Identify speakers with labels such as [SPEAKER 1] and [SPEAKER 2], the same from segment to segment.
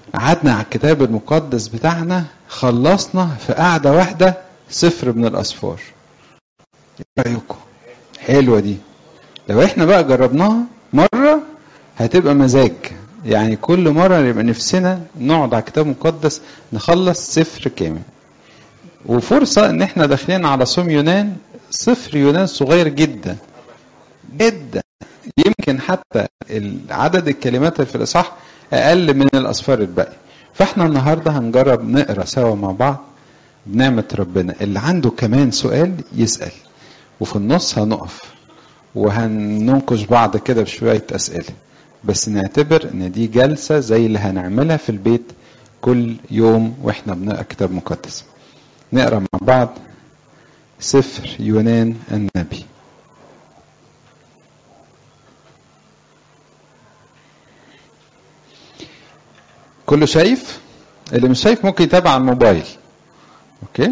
[SPEAKER 1] قعدنا على الكتاب المقدس بتاعنا خلصنا في قعدة واحدة سفر من الأسفار ايه رأيكم حلوة دي لو احنا بقى جربناها مرة هتبقى مزاج يعني كل مرة يبقى نفسنا نقعد على كتاب مقدس نخلص سفر كامل وفرصة ان احنا داخلين على صوم يونان سفر يونان صغير جدا جدا يمكن حتى عدد الكلمات اللي في الاصحاح اقل من الاسفار الباقيه فاحنا النهارده هنجرب نقرا سوا مع بعض بنعمه ربنا اللي عنده كمان سؤال يسال وفي النص هنقف وهننقش بعض كده بشويه اسئله بس نعتبر ان دي جلسه زي اللي هنعملها في البيت كل يوم واحنا بنقرا كتاب مقدس نقرا مع بعض سفر يونان النبي كله شايف اللي مش شايف ممكن يتابع على الموبايل اوكي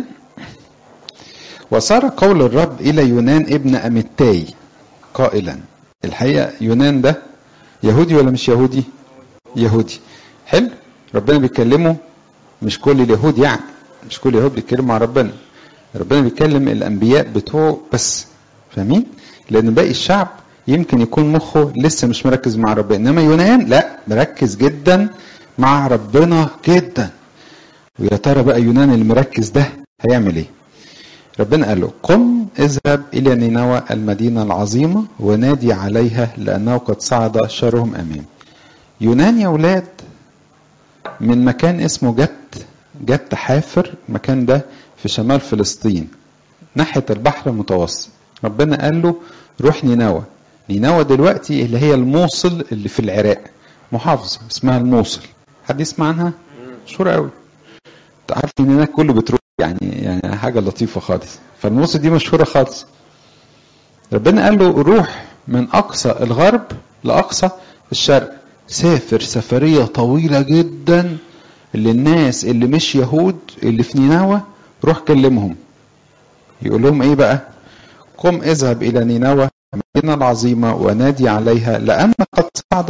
[SPEAKER 1] وصار قول الرب الى يونان ابن امتاي قائلا الحقيقه يونان ده يهودي ولا مش يهودي يهودي حلو ربنا بيكلمه مش كل اليهود يعني مش كل اليهود بيتكلموا مع ربنا ربنا بيكلم الانبياء بتوعه بس فاهمين لان باقي الشعب يمكن يكون مخه لسه مش مركز مع ربنا انما يونان لا مركز جدا مع ربنا جدا ويا ترى بقى يونان اللي مركز ده هيعمل ايه ربنا قال له قم اذهب الى نينوى المدينه العظيمه ونادي عليها لانه قد صعد شرهم امام يونان يا ولاد من مكان اسمه جت جت حافر المكان ده في شمال فلسطين ناحيه البحر المتوسط ربنا قال له روح نينوى نينوى دلوقتي اللي هي الموصل اللي في العراق محافظه اسمها الموصل حد يسمع عنها مشهوره قوي عارف ان هناك كله بتروح يعني يعني حاجه لطيفه خالص فالموصل دي مشهوره خالص ربنا قال له روح من اقصى الغرب لاقصى الشرق سافر سفريه طويله جدا للناس اللي مش يهود اللي في نينوى روح كلمهم يقول لهم ايه بقى قم اذهب الى نينوى المدينه العظيمه ونادي عليها لان قد صعد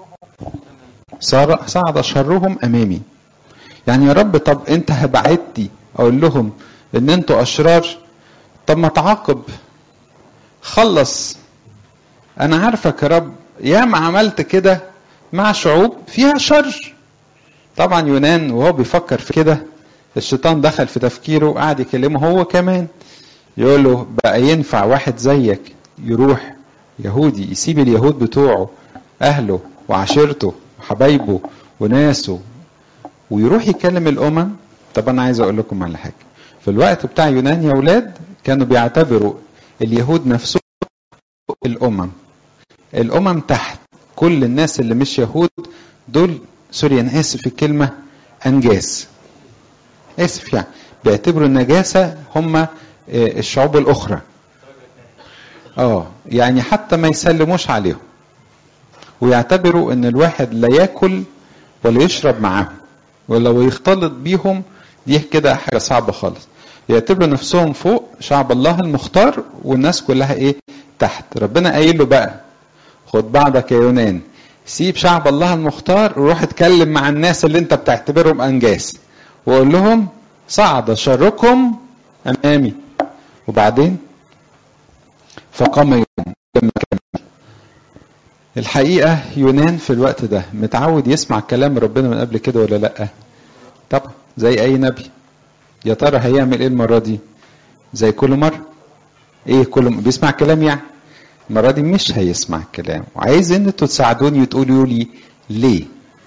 [SPEAKER 1] صار صعد شرهم امامي يعني يا رب طب انت هبعتني اقول لهم ان انتوا اشرار طب ما تعاقب خلص انا عارفك يا رب يا ما عملت كده مع شعوب فيها شر طبعا يونان وهو بيفكر في كده الشيطان دخل في تفكيره وقعد يكلمه هو كمان يقول له بقى ينفع واحد زيك يروح يهودي يسيب اليهود بتوعه اهله وعشيرته وحبايبه وناسه ويروح يكلم الامم طب انا عايز اقول لكم على حاجه في الوقت بتاع يونان يا اولاد كانوا بيعتبروا اليهود نفسهم الامم الامم تحت كل الناس اللي مش يهود دول سوري انا اسف في الكلمه انجاس اسف يعني بيعتبروا النجاسه هم الشعوب الاخرى اه يعني حتى ما يسلموش عليهم ويعتبروا ان الواحد لا ياكل ولا يشرب معاهم ولو يختلط بيهم دي كده حاجه صعبه خالص يعتبروا نفسهم فوق شعب الله المختار والناس كلها ايه تحت ربنا قايل له بقى خد بعضك يا يونان سيب شعب الله المختار وروح اتكلم مع الناس اللي انت بتعتبرهم انجاس وقول لهم صعد شركم امامي وبعدين فقام يوم لما كمل الحقيقة يونان في الوقت ده متعود يسمع كلام ربنا من قبل كده ولا لأ؟ طبعا زي أي نبي يا ترى هيعمل إيه المرة دي؟ زي كل مرة إيه كل م... بيسمع كلام يعني المرة دي مش هيسمع الكلام وعايز إن انتوا تساعدوني وتقولوا لي ليه؟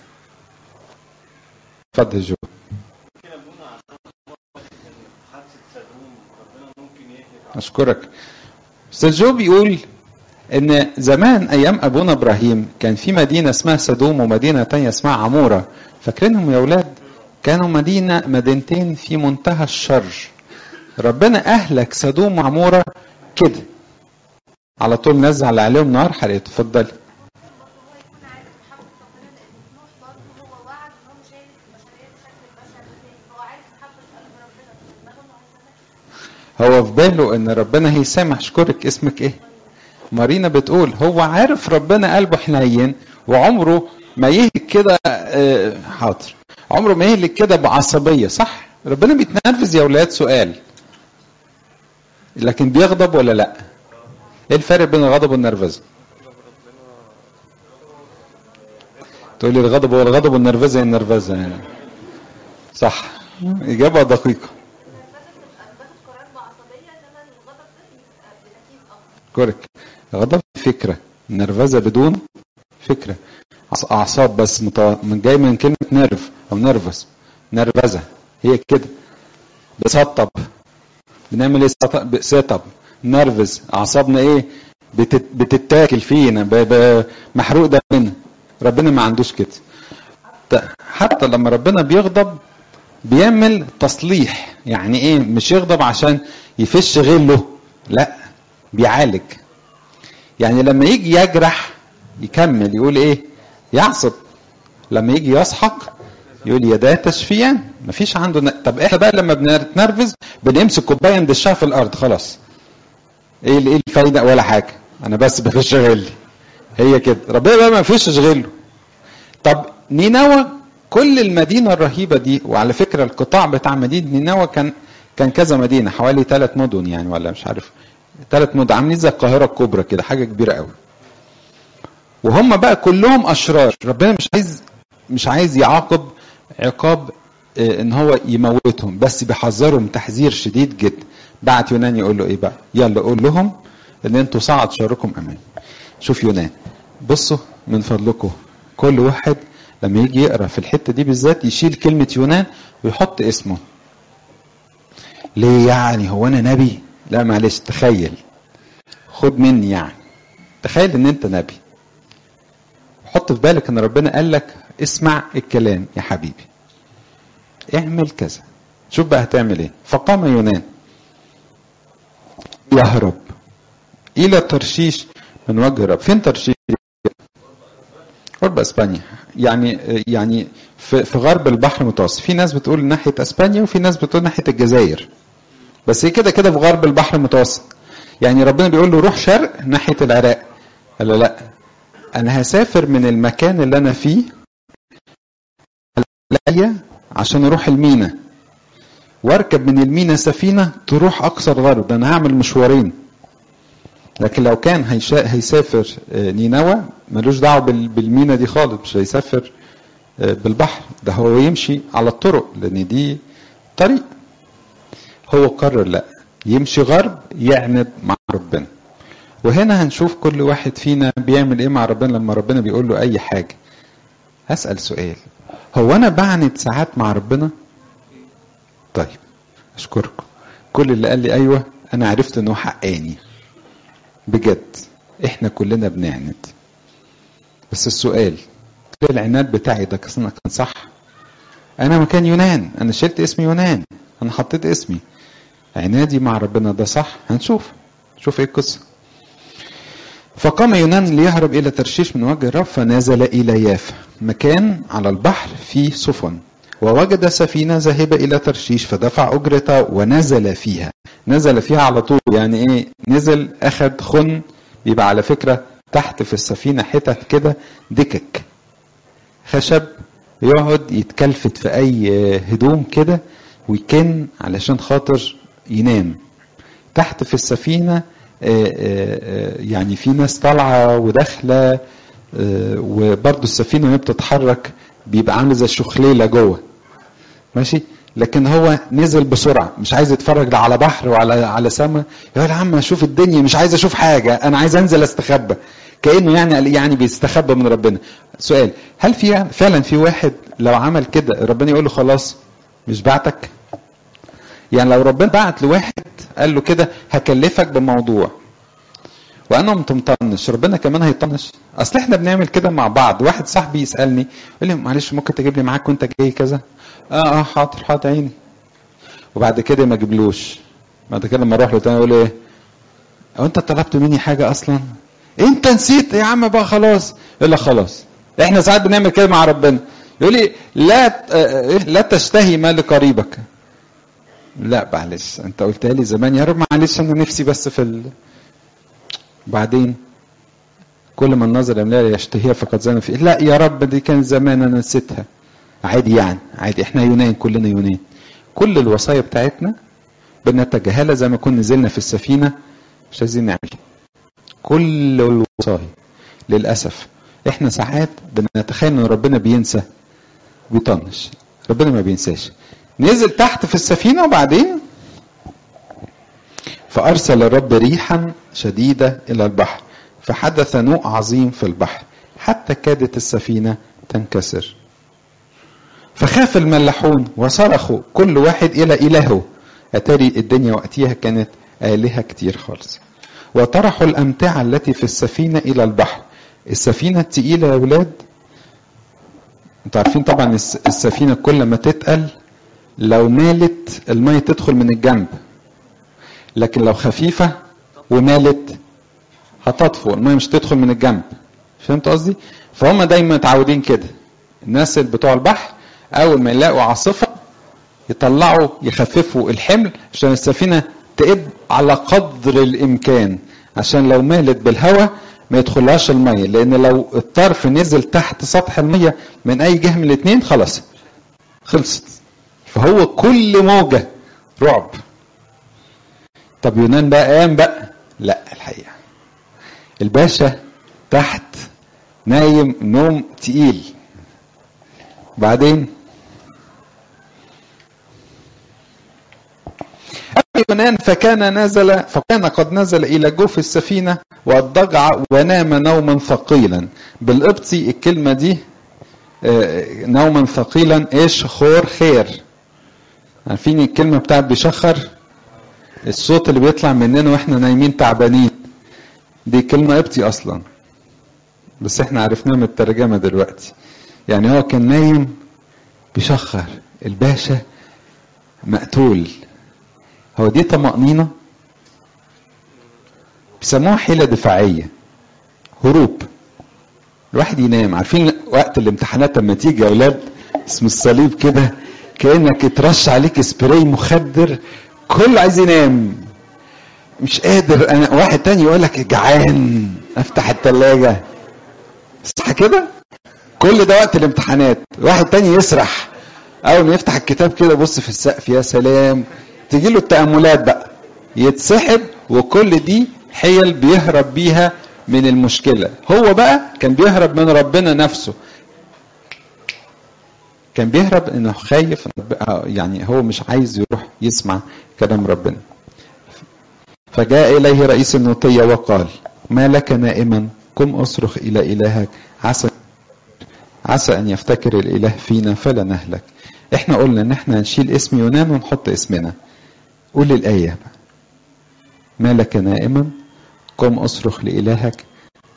[SPEAKER 1] اتفضل جو أشكرك أستاذ جو بيقول ان زمان ايام ابونا ابراهيم كان في مدينه اسمها سدوم ومدينه تانية اسمها عموره فاكرينهم يا اولاد كانوا مدينه مدينتين في منتهى الشر ربنا اهلك سدوم وعموره كده على طول نزل عليهم نار حرقت اتفضلي هو في باله ان ربنا هيسامح اشكرك اسمك ايه مارينا بتقول هو عارف ربنا قلبه حنين وعمره ما يهلك كده حاضر عمره ما يهلك كده بعصبيه صح ربنا بيتنرفز يا اولاد سؤال لكن بيغضب ولا لا ايه الفرق بين الغضب والنرفزه تقول لي الغضب هو الغضب والنرفزه هي النرفزه يعني صح اجابه دقيقه كورك الغضب فكره النرفزه بدون فكره اعصاب بس متو... من جاي من كلمه نرف او نرفز نرفزه هي كده بسطب بنعمل ايه سيت اب نرفز اعصابنا ايه بتت... بتتاكل فينا ب... ب... محروق دمنا ربنا ما عندوش كده حتى لما ربنا بيغضب بيعمل تصليح يعني ايه مش يغضب عشان يفش غله لا بيعالج يعني لما يجي يجرح يكمل يقول ايه يعصب لما يجي يسحق يقول يداه تشفيان مفيش عنده ن... طب احنا بقى لما بنتنرفز بنمسك كوبايه ندشها في الارض خلاص ايه ايه الفايده ولا حاجه انا بس بفش غلي هي كده ربنا بقى ما فيش غله طب نينوى كل المدينه الرهيبه دي وعلى فكره القطاع بتاع مدينه نينوى كان كان كذا مدينه حوالي ثلاث مدن يعني ولا مش عارف ثلاث مدن عاملين زي القاهره الكبرى كده حاجه كبيره قوي وهم بقى كلهم اشرار ربنا مش عايز مش عايز يعاقب عقاب ان هو يموتهم بس بيحذرهم تحذير شديد جدا بعت يونان يقول له ايه بقى يلا قول لهم ان انتوا صعد شركم امامي شوف يونان بصوا من فضلكم كل واحد لما يجي يقرا في الحته دي بالذات يشيل كلمه يونان ويحط اسمه ليه يعني هو انا نبي لا معلش تخيل خد مني يعني تخيل ان انت نبي حط في بالك ان ربنا قال لك اسمع الكلام يا حبيبي اعمل كذا شوف بقى هتعمل ايه فقام يونان يهرب الى ترشيش من وجه الرب فين ترشيش قرب اسبانيا يعني يعني في, في غرب البحر المتوسط في ناس بتقول ناحيه اسبانيا وفي ناس بتقول ناحيه الجزائر بس هي كده كده في غرب البحر المتوسط يعني ربنا بيقول له روح شرق ناحيه العراق قال له لا انا هسافر من المكان اللي انا فيه عشان اروح المينا واركب من المينا سفينه تروح اقصى الغرب ده انا هعمل مشوارين لكن لو كان هيشا... هيسافر نينوى ملوش دعوه بالمينا دي خالص مش هيسافر بالبحر ده هو يمشي على الطرق لان دي طريق هو قرر لا يمشي غرب يعند مع ربنا وهنا هنشوف كل واحد فينا بيعمل ايه مع ربنا لما ربنا بيقول له اي حاجه هسال سؤال هو انا بعند ساعات مع ربنا طيب اشكركم كل اللي قال لي ايوه انا عرفت انه حقاني بجد احنا كلنا بنعند بس السؤال العناد بتاعي ده كان صح انا مكان يونان انا شلت اسم يونان انا حطيت اسمي عنادي مع ربنا ده صح هنشوف شوف ايه القصه فقام يونان ليهرب الى ترشيش من وجه الرب فنزل الى يافا مكان على البحر فيه سفن ووجد سفينة ذاهبة إلى ترشيش فدفع أجرتها ونزل فيها نزل فيها على طول يعني إيه نزل أخد خن يبقى على فكرة تحت في السفينة حتت كده دكك خشب يقعد يتكلفت في أي هدوم كده ويكن علشان خاطر ينام تحت في السفينة يعني في ناس طالعة وداخلة وبرضه السفينة وهي بتتحرك بيبقى عامل زي الشخليلة جوه ماشي لكن هو نزل بسرعة مش عايز يتفرج لا على بحر وعلى على سماء يا عم اشوف الدنيا مش عايز اشوف حاجة انا عايز انزل استخبى كانه يعني يعني بيستخبى من ربنا سؤال هل في فعلا في واحد لو عمل كده ربنا يقول له خلاص مش بعتك يعني لو ربنا بعت لواحد قال له كده هكلفك بموضوع وانا مطنش ربنا كمان هيطنش اصل احنا بنعمل كده مع بعض واحد صاحبي يسالني يقول لي معلش ممكن تجيب لي معاك وانت جاي كذا اه اه حاضر حاضر عيني وبعد كده ما اجيبلوش بعد كده لما اروح له تاني اقول له ايه هو انت طلبت مني حاجه اصلا انت نسيت يا عم بقى خلاص يقول لك خلاص احنا ساعات بنعمل كده مع ربنا يقول لي لا لا تشتهي ما لقريبك لا معلش انت قلتها لي زمان يا رب معلش انا نفسي بس في ال... بعدين كل ما النظر يملا يشتهيها فقد زان فيه لا يا رب دي كان زمان انا نسيتها عادي يعني عادي احنا يونان كلنا يونان كل الوصايا بتاعتنا بنتجاهلها زي ما كنا نزلنا في السفينه مش عايزين نعمل كل الوصايا للاسف احنا ساعات بنتخيل ان ربنا بينسى بيطنش ربنا ما بينساش نزل تحت في السفينه وبعدين فارسل الرب ريحا شديده الى البحر فحدث نوء عظيم في البحر حتى كادت السفينه تنكسر فخاف الملاحون وصرخوا كل واحد الى الهه اتاري الدنيا وقتها كانت الهه كتير خالص وطرحوا الامتعه التي في السفينه الى البحر السفينه التقيله يا ولاد انتوا عارفين طبعا السفينه كل ما تتقل لو مالت الميه تدخل من الجنب لكن لو خفيفه ومالت هتطفو الميه مش تدخل من الجنب فهمت قصدي فهم دايما متعودين كده الناس اللي بتوع البحر اول ما يلاقوا عاصفه يطلعوا يخففوا الحمل عشان السفينه تقب على قدر الامكان عشان لو مالت بالهواء ما يدخلهاش الميه لان لو الطرف نزل تحت سطح الميه من اي جهه من الاثنين خلاص خلصت فهو كل موجه رعب طب يونان بقى قام بقى لا الحقيقه الباشا تحت نايم نوم تقيل بعدين يونان فكان نزل فكان قد نزل الى جوف السفينه واضطجع ونام نوما ثقيلا بالقبطي الكلمه دي نوما ثقيلا ايش خور خير عارفين الكلمه بتاعت بيشخر الصوت اللي بيطلع مننا واحنا نايمين تعبانين دي كلمه قبطي اصلا بس احنا عرفناها من الترجمه دلوقتي يعني هو كان نايم بيشخر الباشا مقتول هو دي طمأنينة بيسموها حيلة دفاعية هروب الواحد ينام عارفين وقت الامتحانات لما تيجي يا اولاد اسم الصليب كده كانك اترش عليك سبراي مخدر كله عايز ينام مش قادر انا واحد تاني يقول لك جعان افتح التلاجة صح كده كل ده وقت الامتحانات واحد تاني يسرح اول ما يفتح الكتاب كده بص في السقف يا سلام تجي له التأملات بقى يتسحب وكل دي حيل بيهرب بيها من المشكلة هو بقى كان بيهرب من ربنا نفسه كان بيهرب انه خايف يعني هو مش عايز يروح يسمع كلام ربنا فجاء اليه رئيس النوطية وقال ما لك نائما قم اصرخ الى الهك عسى عسى ان يفتكر الاله فينا فلا نهلك احنا قلنا ان احنا نشيل اسم يونان ونحط اسمنا قول الآية ما لك نائما قم اصرخ لإلهك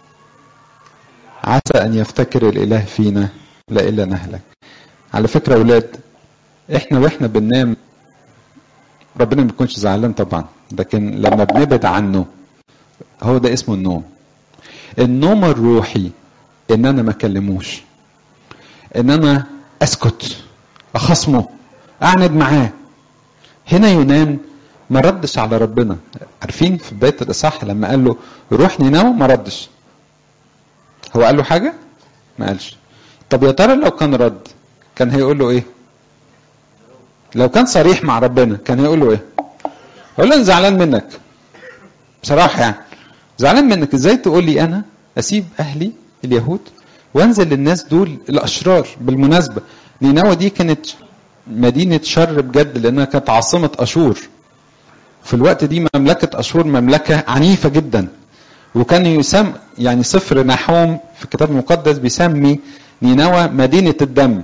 [SPEAKER 1] عسى أن يفتكر الإله فينا لا إلا نهلك على فكرة أولاد إحنا وإحنا بننام ربنا ما بيكونش زعلان طبعا لكن لما بنبعد عنه هو ده اسمه النوم النوم الروحي ان انا ما اكلموش ان انا اسكت اخصمه اعند معاه هنا يونان ما ردش على ربنا عارفين في بدايه الاصحاح لما قال له روح نينوى ما ردش هو قال له حاجه ما قالش طب يا ترى لو كان رد كان هيقول له ايه لو كان صريح مع ربنا كان هيقول له ايه يقول له انا زعلان منك بصراحه يعني زعلان منك ازاي تقول لي انا اسيب اهلي اليهود وانزل للناس دول الاشرار بالمناسبه نينوى دي كانت مدينه شر بجد لانها كانت عاصمه اشور في الوقت دي مملكه اشور مملكه عنيفه جدا وكان يسمى يعني سفر نحوم في الكتاب المقدس بيسمي نينوى مدينه الدم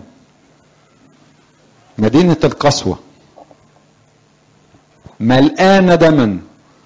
[SPEAKER 1] مدينه القسوه ملقانه دما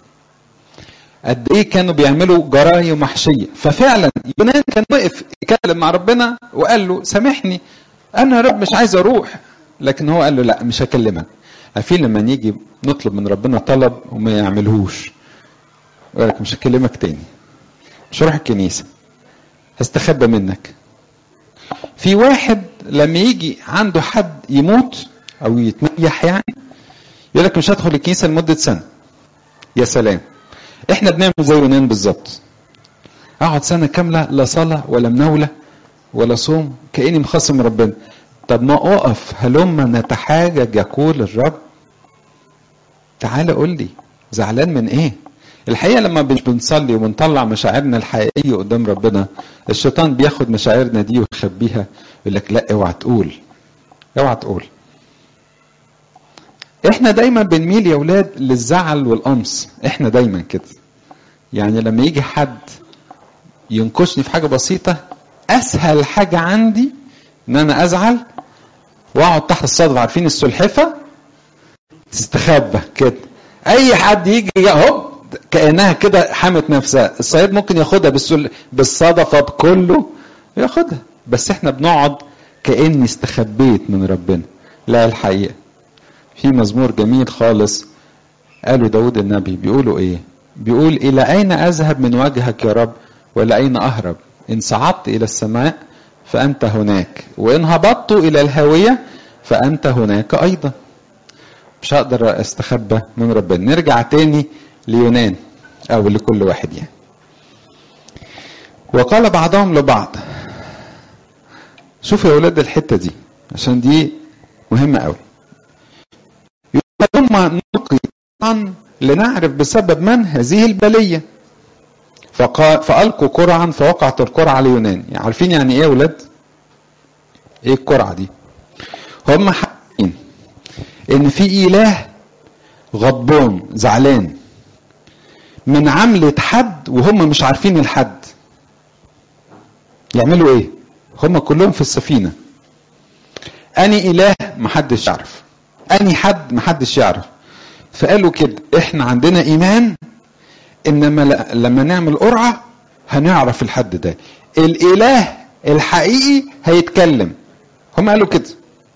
[SPEAKER 1] قد ايه كانوا بيعملوا جرايم وحشيه ففعلا يونان كان وقف يتكلم مع ربنا وقال له سامحني انا يا رب مش عايز اروح لكن هو قال له لا مش هكلمك عارفين لما نيجي نطلب من ربنا طلب وما يعملهوش يقول لك مش هكلمك تاني مش هروح الكنيسه هستخبى منك في واحد لما يجي عنده حد يموت او يتنيح يعني يقول لك مش هدخل الكنيسه لمده سنه يا سلام احنا بنعمل زي يونان بالظبط اقعد سنه كامله لا صلاه ولا مناوله ولا صوم كاني مخاصم ربنا طب ما اقف هلما نتحاجج يقول الرب تعال قول لي زعلان من ايه الحقيقه لما مش بنصلي وبنطلع مشاعرنا الحقيقيه قدام ربنا الشيطان بياخد مشاعرنا دي ويخبيها يقول لك لا اوعى تقول اوعى تقول احنا دايما بنميل يا اولاد للزعل والقمص احنا دايما كده يعني لما يجي حد ينكشني في حاجه بسيطه اسهل حاجه عندي ان انا ازعل واقعد تحت الصدر عارفين السلحفه تستخبى كده اي حد يجي هوب كانها كده حمت نفسها الصياد ممكن ياخدها بالسل... بالصدفه بكله ياخدها بس احنا بنقعد كاني استخبيت من ربنا لا الحقيقه في مزمور جميل خالص قالوا داود النبي بيقولوا ايه بيقول الى اين اذهب من وجهك يا رب والى اين اهرب ان صعدت الى السماء فانت هناك وان هبطت الى الهاويه فانت هناك ايضا مش هقدر استخبى من ربنا نرجع تاني ليونان او لكل واحد يعني وقال بعضهم لبعض شوفوا يا اولاد الحته دي عشان دي مهمه قوي ثم نلقي قرعا لنعرف بسبب من هذه البليه فقال فالقوا قرعا فوقعت القرعه ليونان يعني عارفين يعني ايه يا اولاد ايه القرعه دي هم حاسين ان في اله غضبان زعلان من عملة حد وهم مش عارفين الحد يعملوا ايه هم كلهم في السفينة اني اله محدش يعرف اني حد محدش يعرف فقالوا كده احنا عندنا ايمان انما لما نعمل قرعة هنعرف الحد ده الاله الحقيقي هيتكلم هم قالوا كده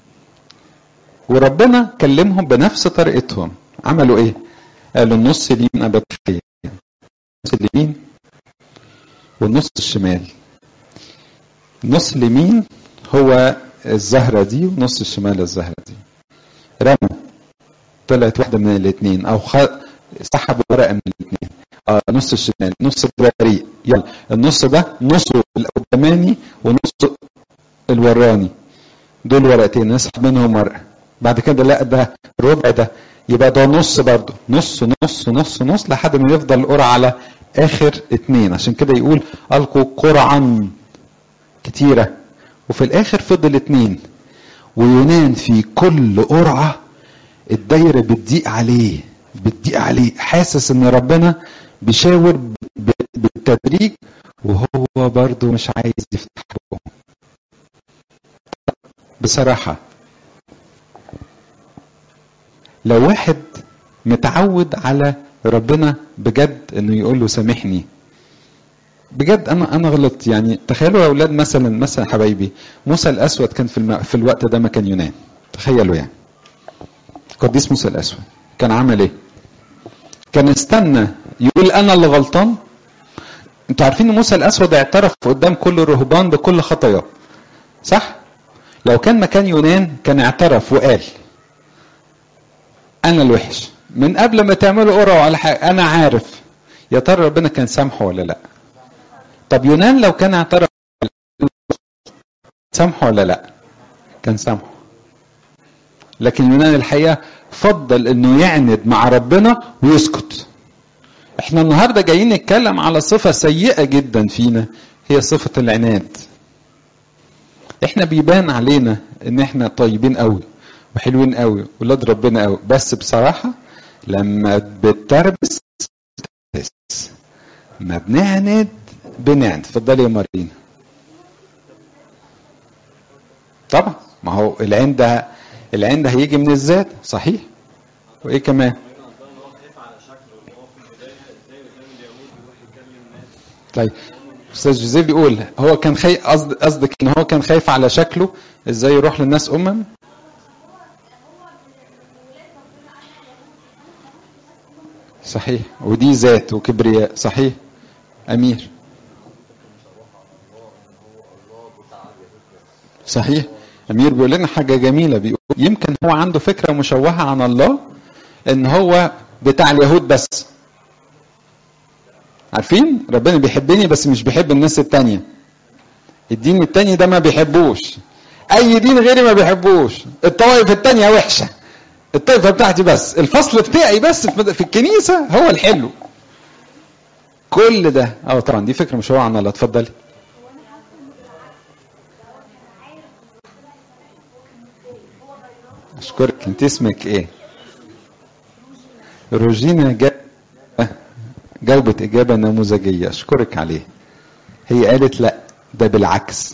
[SPEAKER 1] وربنا كلمهم بنفس طريقتهم عملوا ايه قالوا النص اليمين انا بتخيل النص اليمين والنص الشمال النص اليمين هو الزهرة دي ونص الشمال الزهرة دي رموا طلعت واحدة من الاثنين او خ... سحبوا ورقة من الاثنين اه نص الشمال نص البريء يلا النص ده نصه القداماني ونص الوراني دول ورقتين نسحب منهم ورقة بعد كده لا ده الربع ده يبقى ده نص برضه نص نص نص نص لحد ما يفضل القرعة على آخر اتنين عشان كده يقول ألقوا قرعا كتيرة وفي الآخر فضل اتنين ويونان في كل قرعة الدايرة بتضيق عليه بتضيق عليه حاسس ان ربنا بيشاور بالتدريج وهو برضه مش عايز يفتح بقه بصراحة لو واحد متعود على ربنا بجد انه يقول له سامحني بجد انا انا غلطت يعني تخيلوا يا اولاد مثلا مثلا حبايبي موسى الاسود كان في الم... في الوقت ده مكان يونان تخيلوا يعني قديس موسى الاسود كان عمل ايه كان استنى يقول انا اللي غلطان انتوا عارفين ان موسى الاسود اعترف قدام كل الرهبان بكل خطاياه صح لو كان مكان يونان كان اعترف وقال انا الوحش من قبل ما تعملوا قرعه على حاجه انا عارف يا ترى ربنا كان سامحه ولا لا طب يونان لو كان اعترف سامحه ولا لا كان سامحه لكن يونان الحقيقه فضل انه يعند مع ربنا ويسكت احنا النهارده جايين نتكلم على صفه سيئه جدا فينا هي صفه العناد احنا بيبان علينا ان احنا طيبين قوي وحلوين قوي ولاد ربنا قوي بس بصراحه لما بتربس ما بنعند بنعند اتفضلي يا مارينا طبعا ما هو العين ده العين ده هيجي من الذات صحيح وايه كمان طيب استاذ جوزيف بيقول هو كان خايف قصد قصدك ان هو كان خايف على شكله ازاي يروح للناس امم صحيح ودي ذات وكبرياء صحيح امير صحيح امير بيقول لنا حاجه جميله بيقول يمكن هو عنده فكره مشوهه عن الله ان هو بتاع اليهود بس عارفين ربنا بيحبني بس مش بيحب الناس التانية الدين التاني ده ما بيحبوش اي دين غيري ما بيحبوش الطوائف التانية وحشه الطائفه بتاعتي بس الفصل بتاعي بس في الكنيسه هو الحلو كل ده اه طبعا دي فكره مش هو عنها اتفضلي اشكرك انت اسمك ايه روجينا جا... جاوبت اجابه نموذجيه اشكرك عليه هي قالت لا ده بالعكس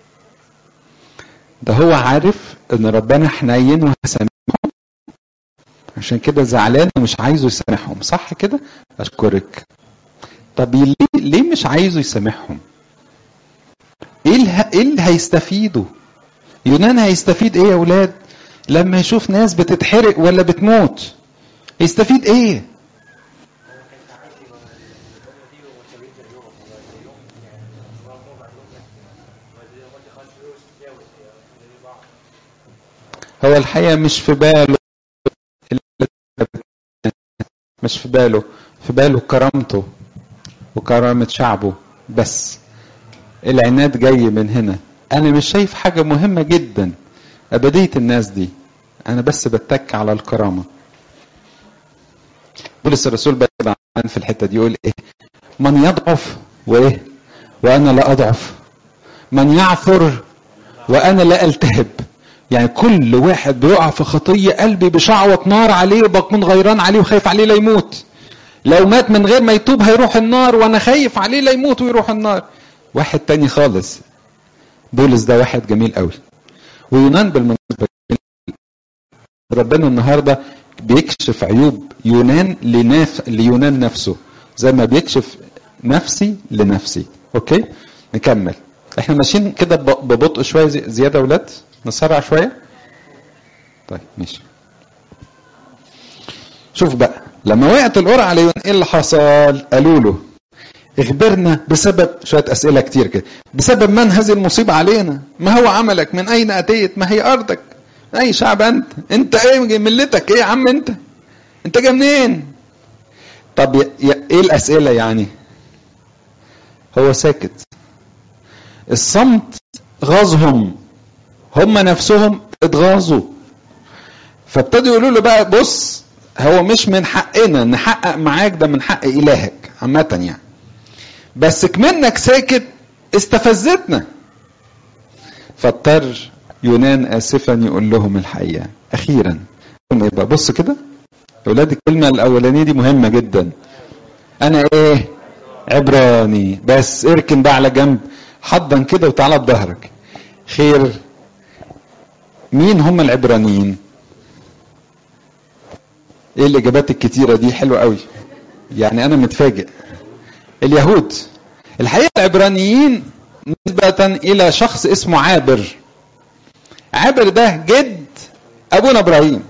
[SPEAKER 1] ده هو عارف ان ربنا حنين وهسامحهم عشان كده زعلان ومش عايزه يسامحهم صح كده اشكرك طب ليه ليه مش عايزه يسامحهم ايه اللي ايه اللي هيستفيدوا يونان هيستفيد ايه يا اولاد لما يشوف ناس بتتحرق ولا بتموت يستفيد ايه هو الحقيقة مش في باله مش في باله في باله كرامته وكرامة شعبه بس العناد جاي من هنا أنا مش شايف حاجة مهمة جدا أبدية الناس دي أنا بس بتك على الكرامة بولس الرسول بقى في الحتة دي يقول إيه من يضعف وإيه وأنا لا أضعف من يعثر وأنا لا ألتهب يعني كل واحد بيقع في خطية قلبي بشعوة نار عليه بكون غيران عليه وخايف عليه لا يموت لو مات من غير ما يتوب هيروح النار وانا خايف عليه لا يموت ويروح النار واحد تاني خالص بولس ده واحد جميل قوي ويونان بالمناسبة ربنا النهاردة بيكشف عيوب يونان لناف ليونان نفسه زي ما بيكشف نفسي لنفسي اوكي نكمل احنا ماشيين كده ببطء شويه زياده يا ولاد نسرع شويه طيب ماشي شوف بقى لما وقعت القرعه على يونان ايه اللي حصل قالوا له اخبرنا بسبب شويه اسئله كتير كده بسبب من هذه المصيبه علينا ما هو عملك من اين اتيت ما هي ارضك من اي شعب انت انت ايه ملتك ايه يا عم انت انت جاي منين طب ي... ي... ايه الاسئله يعني هو ساكت الصمت غاظهم هم نفسهم اتغاظوا فابتدوا يقولوا له بقى بص هو مش من حقنا نحقق معاك ده من حق الهك عامة يعني بس كمنك ساكت استفزتنا فاضطر يونان اسفا يقول لهم الحقيقه اخيرا يبقى بص كده يا اولاد الكلمه الاولانيه دي مهمه جدا انا ايه عبراني بس اركن بقى على جنب حضن كده وتعالى بظهرك خير مين هم العبرانيين ايه الاجابات الكتيره دي حلوه قوي يعني انا متفاجئ اليهود الحقيقه العبرانيين نسبه الى شخص اسمه عابر عابر ده جد ابونا ابراهيم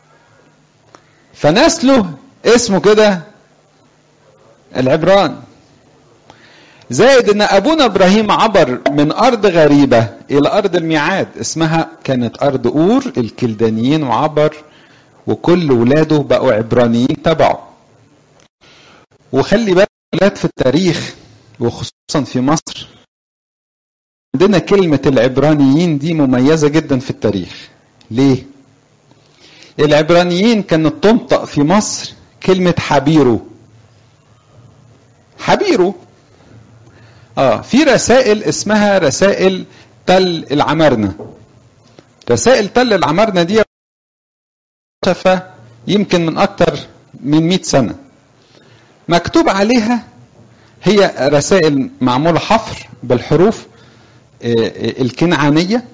[SPEAKER 1] فنسله اسمه كده العبران زائد ان ابونا ابراهيم عبر من ارض غريبه الى ارض الميعاد اسمها كانت ارض اور الكلدانيين وعبر وكل ولاده بقوا عبرانيين تبعه وخلي بالك ولاد في التاريخ وخصوصا في مصر عندنا كلمة العبرانيين دي مميزة جدا في التاريخ ليه؟ العبرانيين كانت تنطق في مصر كلمة حبيرو حبيرو اه في رسائل اسمها رسائل تل العمارنة رسائل تل العمارنة دي شفة يمكن من أكتر من 100 سنة مكتوب عليها هي رسائل معمولة حفر بالحروف الكنعانية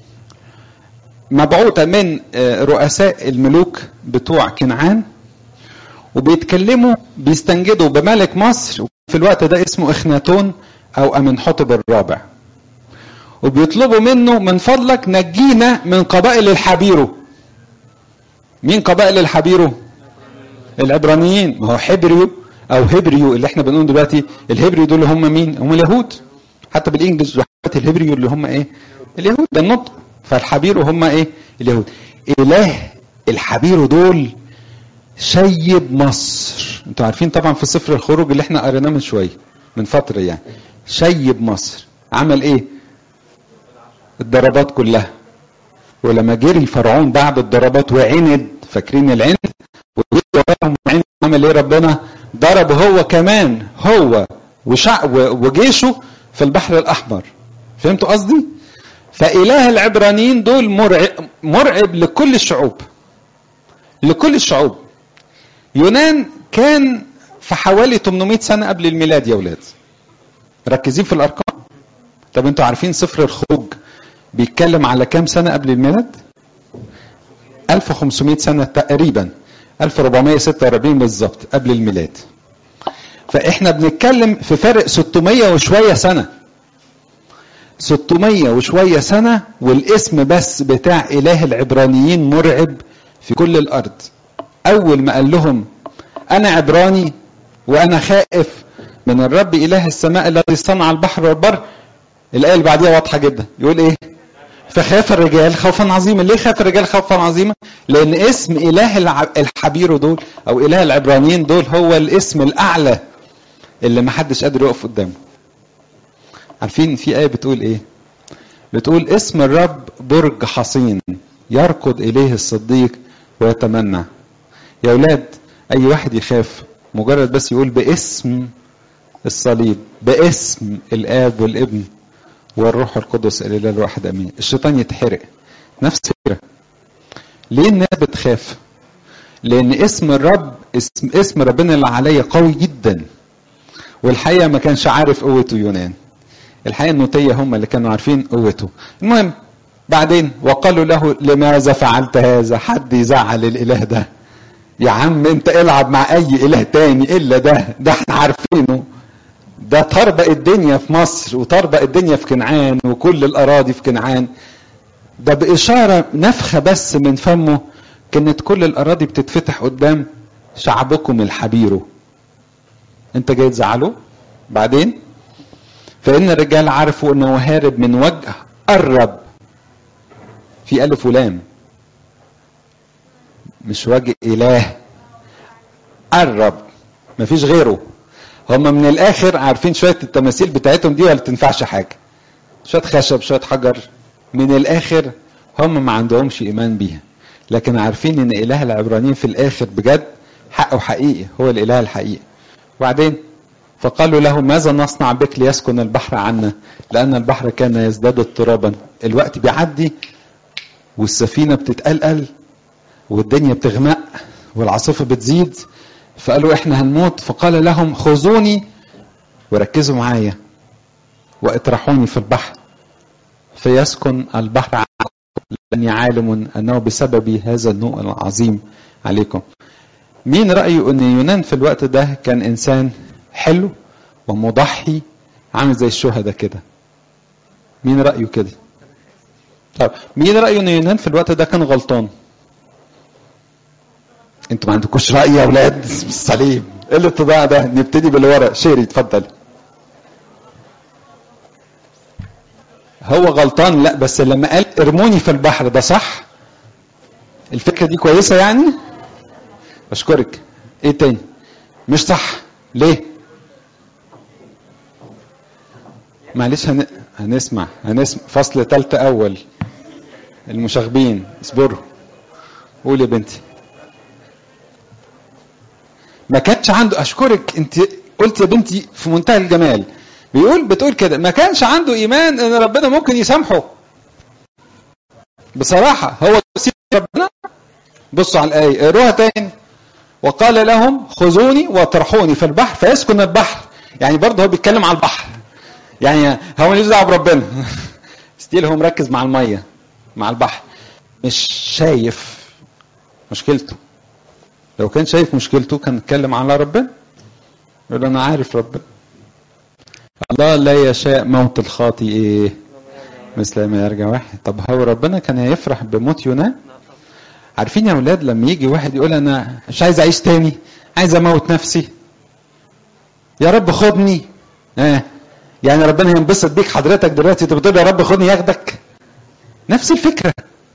[SPEAKER 1] مبعوثة من رؤساء الملوك بتوع كنعان وبيتكلموا بيستنجدوا بملك مصر في الوقت ده اسمه اخناتون او امنحتب الرابع وبيطلبوا منه من فضلك نجينا من قبائل الحبيرو مين قبائل الحبيرو العبرانيين ما هو حبريو او هبريو اللي احنا بنقول دلوقتي الهبريو دول هم مين هم اليهود حتى بالانجلش الهبريو اللي هم ايه اليهود ده النطق فالحبيرو هم ايه اليهود اله الحبيرو دول شيب مصر انتوا عارفين طبعا في سفر الخروج اللي احنا قريناه من شويه من فتره يعني شيب مصر عمل ايه الضربات كلها ولما جري فرعون بعد الضربات وعند فاكرين العند وجري وراهم وعند عمل ايه ربنا ضرب هو كمان هو وشع وجيشه في البحر الاحمر فهمتوا قصدي فاله العبرانيين دول مرعب مرعب لكل الشعوب لكل الشعوب يونان كان في حوالي 800 سنه قبل الميلاد يا ولاد مركزين في الارقام طب انتوا عارفين سفر الخروج بيتكلم على كام سنه قبل الميلاد 1500 سنه تقريبا 1446 بالظبط قبل الميلاد فاحنا بنتكلم في فرق 600 وشويه سنه 600 وشويه سنه والاسم بس بتاع اله العبرانيين مرعب في كل الارض اول ما قال لهم انا عبراني وانا خائف من الرب اله السماء الذي صنع البحر والبر الايه اللي بعديها واضحه جدا يقول ايه فخاف الرجال خوفا عظيما ليه خاف الرجال خوفا عظيما لان اسم اله الحبير دول او اله العبرانيين دول هو الاسم الاعلى اللي ما حدش قادر يقف قدامه عارفين في ايه بتقول ايه بتقول اسم الرب برج حصين يركض اليه الصديق ويتمنى يا اولاد اي واحد يخاف مجرد بس يقول باسم الصليب باسم الاب والابن والروح القدس الاله الواحد امين الشيطان يتحرق نفس الفكره ليه الناس بتخاف لان اسم الرب اسم اسم ربنا اللي عليا قوي جدا والحقيقه ما كانش عارف قوته يونان الحقيقه النوتيه هم اللي كانوا عارفين قوته المهم بعدين وقالوا له لماذا فعلت هذا حد يزعل الاله ده يا عم انت العب مع اي اله تاني الا ده ده احنا عارفينه ده طربق الدنيا في مصر وطربق الدنيا في كنعان وكل الاراضي في كنعان ده باشاره نفخه بس من فمه كانت كل الاراضي بتتفتح قدام شعبكم الحبيرو انت جاي تزعله بعدين فان الرجال عرفوا انه هارب من وجه قرب في الف ولام مش وجه اله قرب مفيش غيره هم من الاخر عارفين شويه التماثيل بتاعتهم دي ولا تنفعش حاجه شويه خشب شويه حجر من الاخر هم ما عندهمش ايمان بيها لكن عارفين ان اله العبرانيين في الاخر بجد حقه حقيقي هو الاله الحقيقي وبعدين فقالوا له ماذا نصنع بك ليسكن البحر عنا لان البحر كان يزداد اضطرابا الوقت بيعدي والسفينه بتتقلقل والدنيا بتغمق والعاصفه بتزيد فقالوا احنا هنموت فقال لهم خذوني وركزوا معايا واطرحوني في البحر فيسكن البحر لاني عالم انه بسبب هذا النوء العظيم عليكم مين رايه ان يونان في الوقت ده كان انسان حلو ومضحي عامل زي الشهداء كده مين رايه كده طب مين رايه ان يونان في الوقت ده كان غلطان انتوا ما عندكوش راي يا اولاد الصليب ايه الاتضاع ده نبتدي باللي ورا شيري اتفضل هو غلطان لا بس لما قال ارموني في البحر ده صح الفكره دي كويسه يعني اشكرك ايه تاني مش صح ليه معلش هن... هنسمع هنسمع فصل تالتة اول المشاغبين اصبروا قول يا بنتي ما كانش عنده اشكرك انت قلت يا بنتي في منتهى الجمال بيقول بتقول كده ما كانش عنده ايمان ان ربنا ممكن يسامحه بصراحه هو ربنا بصوا على الايه اقروها تاني وقال لهم خذوني واطرحوني في البحر فيسكن البحر يعني برضه هو بيتكلم على البحر يعني هو ملوش دعوه بربنا ستيل هو مركز مع الميه مع البحر مش شايف مشكلته لو كان شايف مشكلته كان اتكلم على ربنا يقول انا عارف ربنا الله لا يشاء موت الخاطئ ايه مثل ما يرجع واحد طب هو ربنا كان هيفرح بموت يونان عارفين يا اولاد لما يجي واحد يقول انا مش عايز اعيش تاني عايز اموت نفسي يا رب خدني اه يعني ربنا ينبسط بيك حضرتك دلوقتي انت بتقول يا رب خدني ياخدك نفس الفكره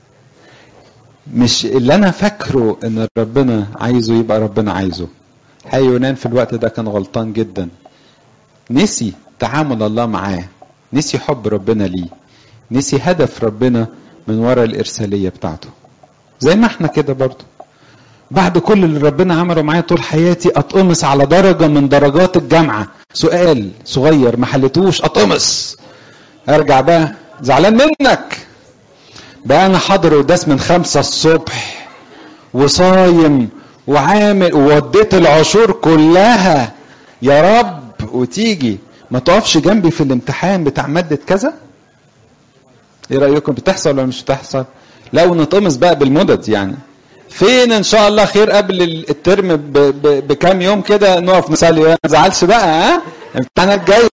[SPEAKER 1] مش اللي انا فاكره ان ربنا عايزه يبقى ربنا عايزه حي يونان في الوقت ده كان غلطان جدا نسي تعامل الله معاه نسي حب ربنا ليه نسي هدف ربنا من ورا الارساليه بتاعته زي ما احنا كده برضه بعد كل اللي ربنا عمله معايا طول حياتي اتقمص على درجه من درجات الجامعه سؤال صغير ما حلتوش اتقمص ارجع بقى زعلان منك بقى انا حاضر قداس من خمسة الصبح وصايم وعامل ووديت العشور كلها يا رب وتيجي ما تقفش جنبي في الامتحان بتاع مادة كذا ايه رأيكم بتحصل ولا مش بتحصل لا ونتقمص بقى بالمدد يعني فين ان شاء الله خير قبل الترم ب- ب- بكام يوم كده نقف نصلي ما تزعلش بقى ها الامتحانات جايه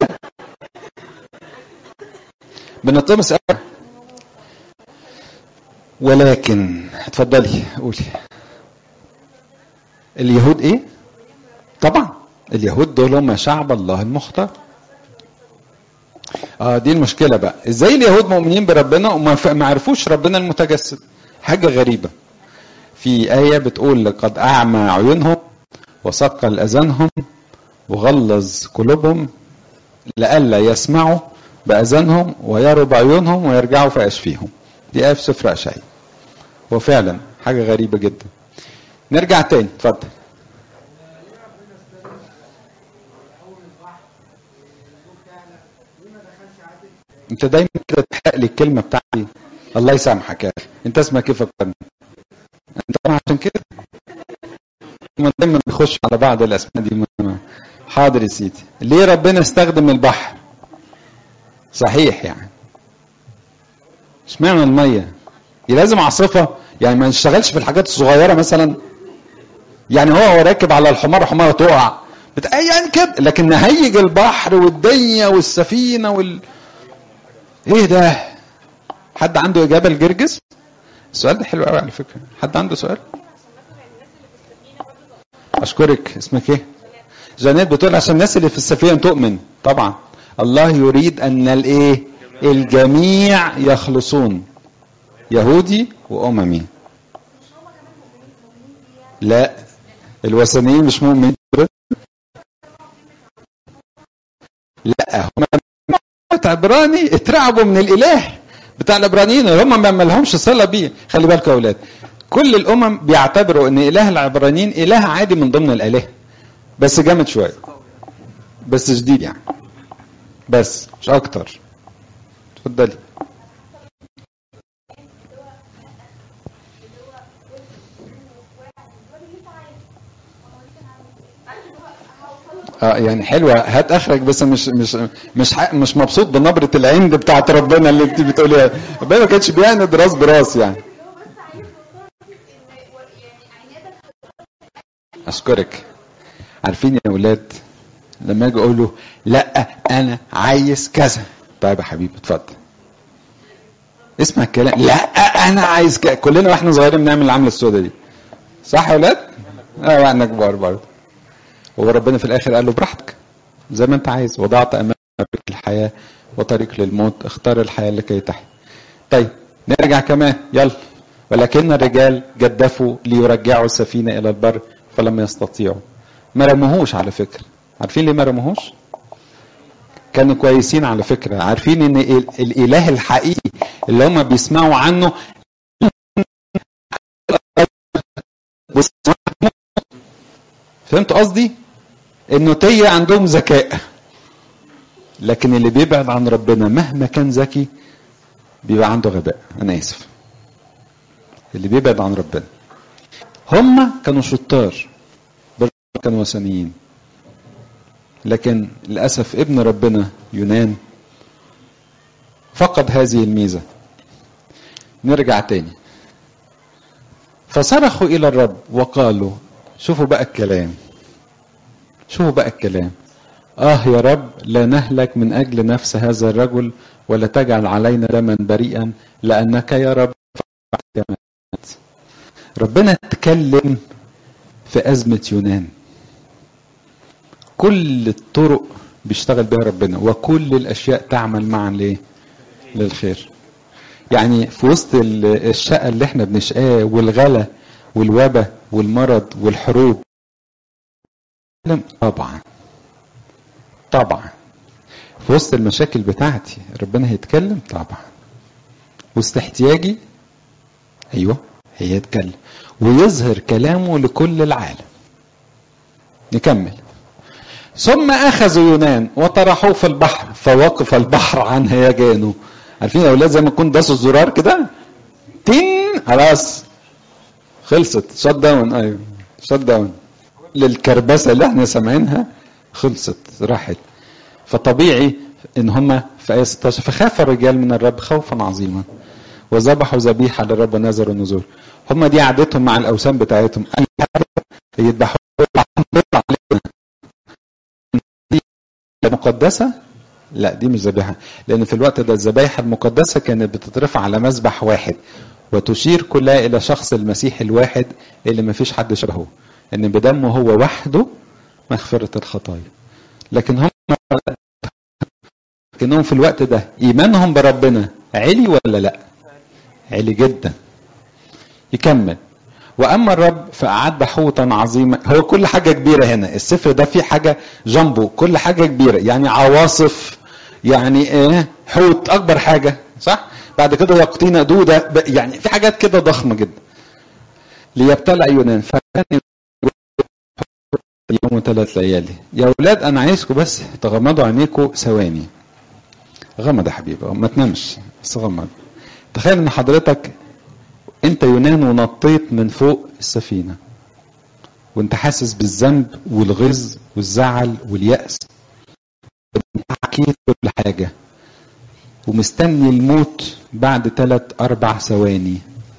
[SPEAKER 1] بنتقمص قوي ولكن اتفضلي قولي اليهود ايه طبعا اليهود دول هم شعب الله المختار اه دي المشكله بقى ازاي اليهود مؤمنين بربنا وما ف- ما عرفوش ربنا المتجسد حاجه غريبه في ايه بتقول لقد اعمى عيونهم وثقل اذانهم وغلظ قلوبهم لئلا يسمعوا باذانهم ويروا بعيونهم ويرجعوا فاشفيهم دي ايه في سفر اشعياء وفعلا حاجه غريبه جدا نرجع تاني اتفضل انت دايما كده تحرق لي الكلمه بتاعتي الله يسامحك يا اخي انت اسمك كيف فكرني انت طبعا عشان كده هما دايما بيخش على بعض الاسماء دي مهمة. حاضر يا سيدي ليه ربنا استخدم البحر صحيح يعني اشمعنى الميه دي لازم عاصفه يعني ما نشتغلش في الحاجات الصغيره مثلا يعني هو راكب على الحمار حماره تقع بت... يعني كده لكن نهيج البحر والدنيا والسفينه وال ايه ده حد عنده اجابه لجرجس السؤال ده حلو قوي على فكره حد عنده سؤال اشكرك اسمك ايه جانيت بتقول عشان الناس اللي في السفينه تؤمن طبعا الله يريد ان الايه الجميع يخلصون يهودي واممي لا الوثنيين مش مؤمنين لا هم عبراني اترعبوا من الاله بتاع العبرانيين اللي هم ما لهمش صله بيه خلي بالكم يا اولاد كل الامم بيعتبروا ان اله العبرانيين اله عادي من ضمن الالهه بس جامد شويه بس شديد يعني بس مش اكتر اتفضلي اه يعني حلوه هات اخرك بس مش مش مش ح- مش مبسوط بنبره العند بتاعت ربنا اللي انت بتقوليها ربنا ما كانش بيعند راس براس يعني اشكرك عارفين يا اولاد لما اجي اقول له لا انا عايز كذا طيب يا حبيبي اتفضل اسمع الكلام لا انا عايز كذا كلنا واحنا صغيرين بنعمل العمله السوداء دي صح يا اولاد اه واحنا كبار برضه هو ربنا في الاخر قال له براحتك زي ما انت عايز وضعت امامك الحياه وطريق للموت اختار الحياه لكي تحيا طيب نرجع كمان يلا ولكن الرجال جدفوا ليرجعوا السفينه الى البر فلم يستطيعوا ما رموهوش على فكره عارفين ليه ما رموهوش كانوا كويسين على فكره عارفين ان ال- الاله الحقيقي اللي هم بيسمعوا عنه فهمت قصدي النوتية عندهم ذكاء لكن اللي بيبعد عن ربنا مهما كان ذكي بيبقى عنده غباء انا اسف اللي بيبعد عن ربنا هم كانوا شطار بالرغم كانوا وثنيين لكن للاسف ابن ربنا يونان فقد هذه الميزه نرجع تاني فصرخوا الى الرب وقالوا شوفوا بقى الكلام شوفوا بقى الكلام آه يا رب لا نهلك من أجل نفس هذا الرجل ولا تجعل علينا دما بريئا لأنك يا رب فعلت كما أنت. ربنا اتكلم في أزمة يونان كل الطرق بيشتغل بها ربنا وكل الأشياء تعمل معا ليه للخير يعني في وسط ال- الشقة اللي احنا بنشقاه والغلا والوبا والمرض والحروب طبعا طبعا في وسط المشاكل بتاعتي ربنا هيتكلم طبعا وسط احتياجي ايوه هي يتكلم ويظهر كلامه لكل العالم نكمل ثم اخذوا يونان وطرحوه في البحر فوقف البحر عن هيجانه عارفين يا اولاد زي ما يكون داسوا الزرار كده تين خلاص خلصت شت داون ايوه شت داون للكربسه اللي احنا سامعينها خلصت راحت فطبيعي ان هم في ايه 16 فخاف الرجال من الرب خوفا عظيما وذبحوا ذبيحه للرب ونذروا النذور هم دي عادتهم مع الاوثان بتاعتهم اي حاجه يذبحوا مقدسه لا دي مش ذبيحه لان في الوقت ده الذبايح المقدسه كانت بتترفع على مذبح واحد وتشير كلها الى شخص المسيح الواحد اللي ما فيش حد شبهه ان بدمه هو وحده مغفره الخطايا لكن هم لكنهم في الوقت ده ايمانهم بربنا علي ولا لا علي جدا يكمل واما الرب فاعد حوتا عظيما هو كل حاجه كبيره هنا السفر ده فيه حاجه جنبه كل حاجه كبيره يعني عواصف يعني ايه حوت اكبر حاجه صح بعد كده يقطين دوده يعني في حاجات كده ضخمه جدا ليبتلع يونان فكان يوم ثلاث ليالي يا اولاد انا عايزكم بس تغمضوا عينيكم ثواني غمض يا حبيبي ما تنامش بس غمض تخيل ان حضرتك انت يونان ونطيت من فوق السفينة وانت حاسس بالذنب والغز والزعل واليأس حكيت كل حاجة ومستني الموت بعد ثلاث أربع ثواني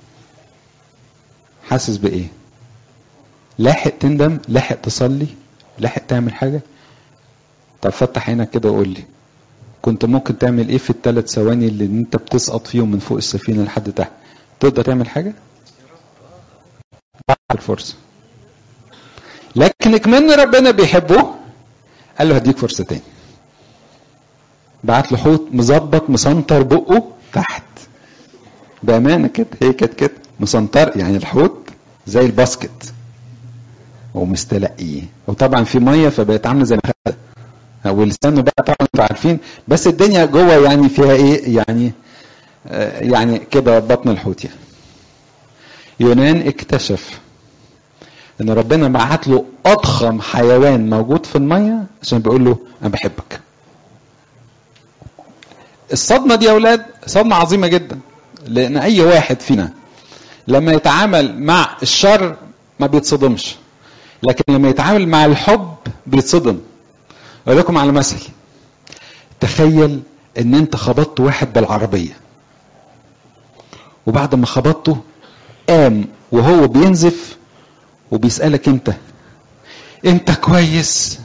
[SPEAKER 1] حاسس بإيه؟ لاحق تندم؟ لاحق تصلي؟ لاحق تعمل حاجة؟ طب فتح عينك كده وقول لي كنت ممكن تعمل ايه في الثلاث ثواني اللي انت بتسقط فيهم من فوق السفينة لحد تحت؟ تقدر تعمل حاجة؟ بعد الفرصة لكن كمان ربنا بيحبه قال له هديك فرصة تاني بعت له حوت مظبط مسنطر بقه تحت بأمانة كده هي كانت كده مسنطر يعني الحوت زي الباسكت ومستلقيه وطبعا في ميه فبقت عامله زي المخده ولسانه بقى طبعا انتوا عارفين بس الدنيا جوه يعني فيها ايه يعني آه يعني كده بطن الحوت يعني يونان اكتشف ان ربنا بعت له اضخم حيوان موجود في الميه عشان بيقول له انا بحبك الصدمه دي يا اولاد صدمه عظيمه جدا لان اي واحد فينا لما يتعامل مع الشر ما بيتصدمش لكن لما يتعامل مع الحب بيتصدم اقول لكم على مثل تخيل ان انت خبطت واحد بالعربيه وبعد ما خبطته قام وهو بينزف وبيسألك انت انت كويس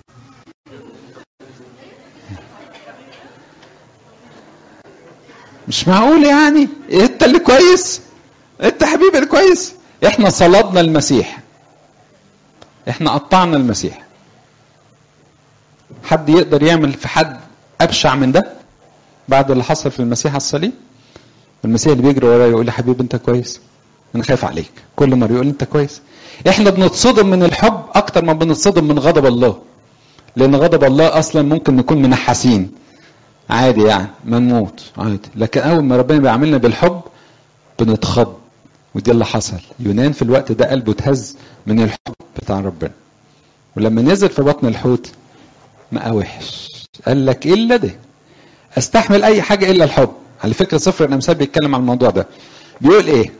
[SPEAKER 1] مش معقول يعني انت اللي كويس انت حبيبي الكويس احنا صلبنا المسيح احنا قطعنا المسيح حد يقدر يعمل في حد ابشع من ده بعد اللي حصل في المسيح على الصليب المسيح اللي بيجري ورايا يقول لي حبيبي انت كويس انا خايف عليك كل مره يقول انت كويس احنا بنتصدم من الحب اكتر ما بنتصدم من غضب الله لان غضب الله اصلا ممكن نكون منحاسين عادي يعني ما نموت عادي لكن اول ما ربنا بيعاملنا بالحب بنتخض ودي اللي حصل يونان في الوقت ده قلبه اتهز من الحب بتاع ربنا ولما نزل في بطن الحوت ما وحش قال لك الا ده استحمل اي حاجه الا الحب على فكره سفر الامثال بيتكلم عن الموضوع ده بيقول ايه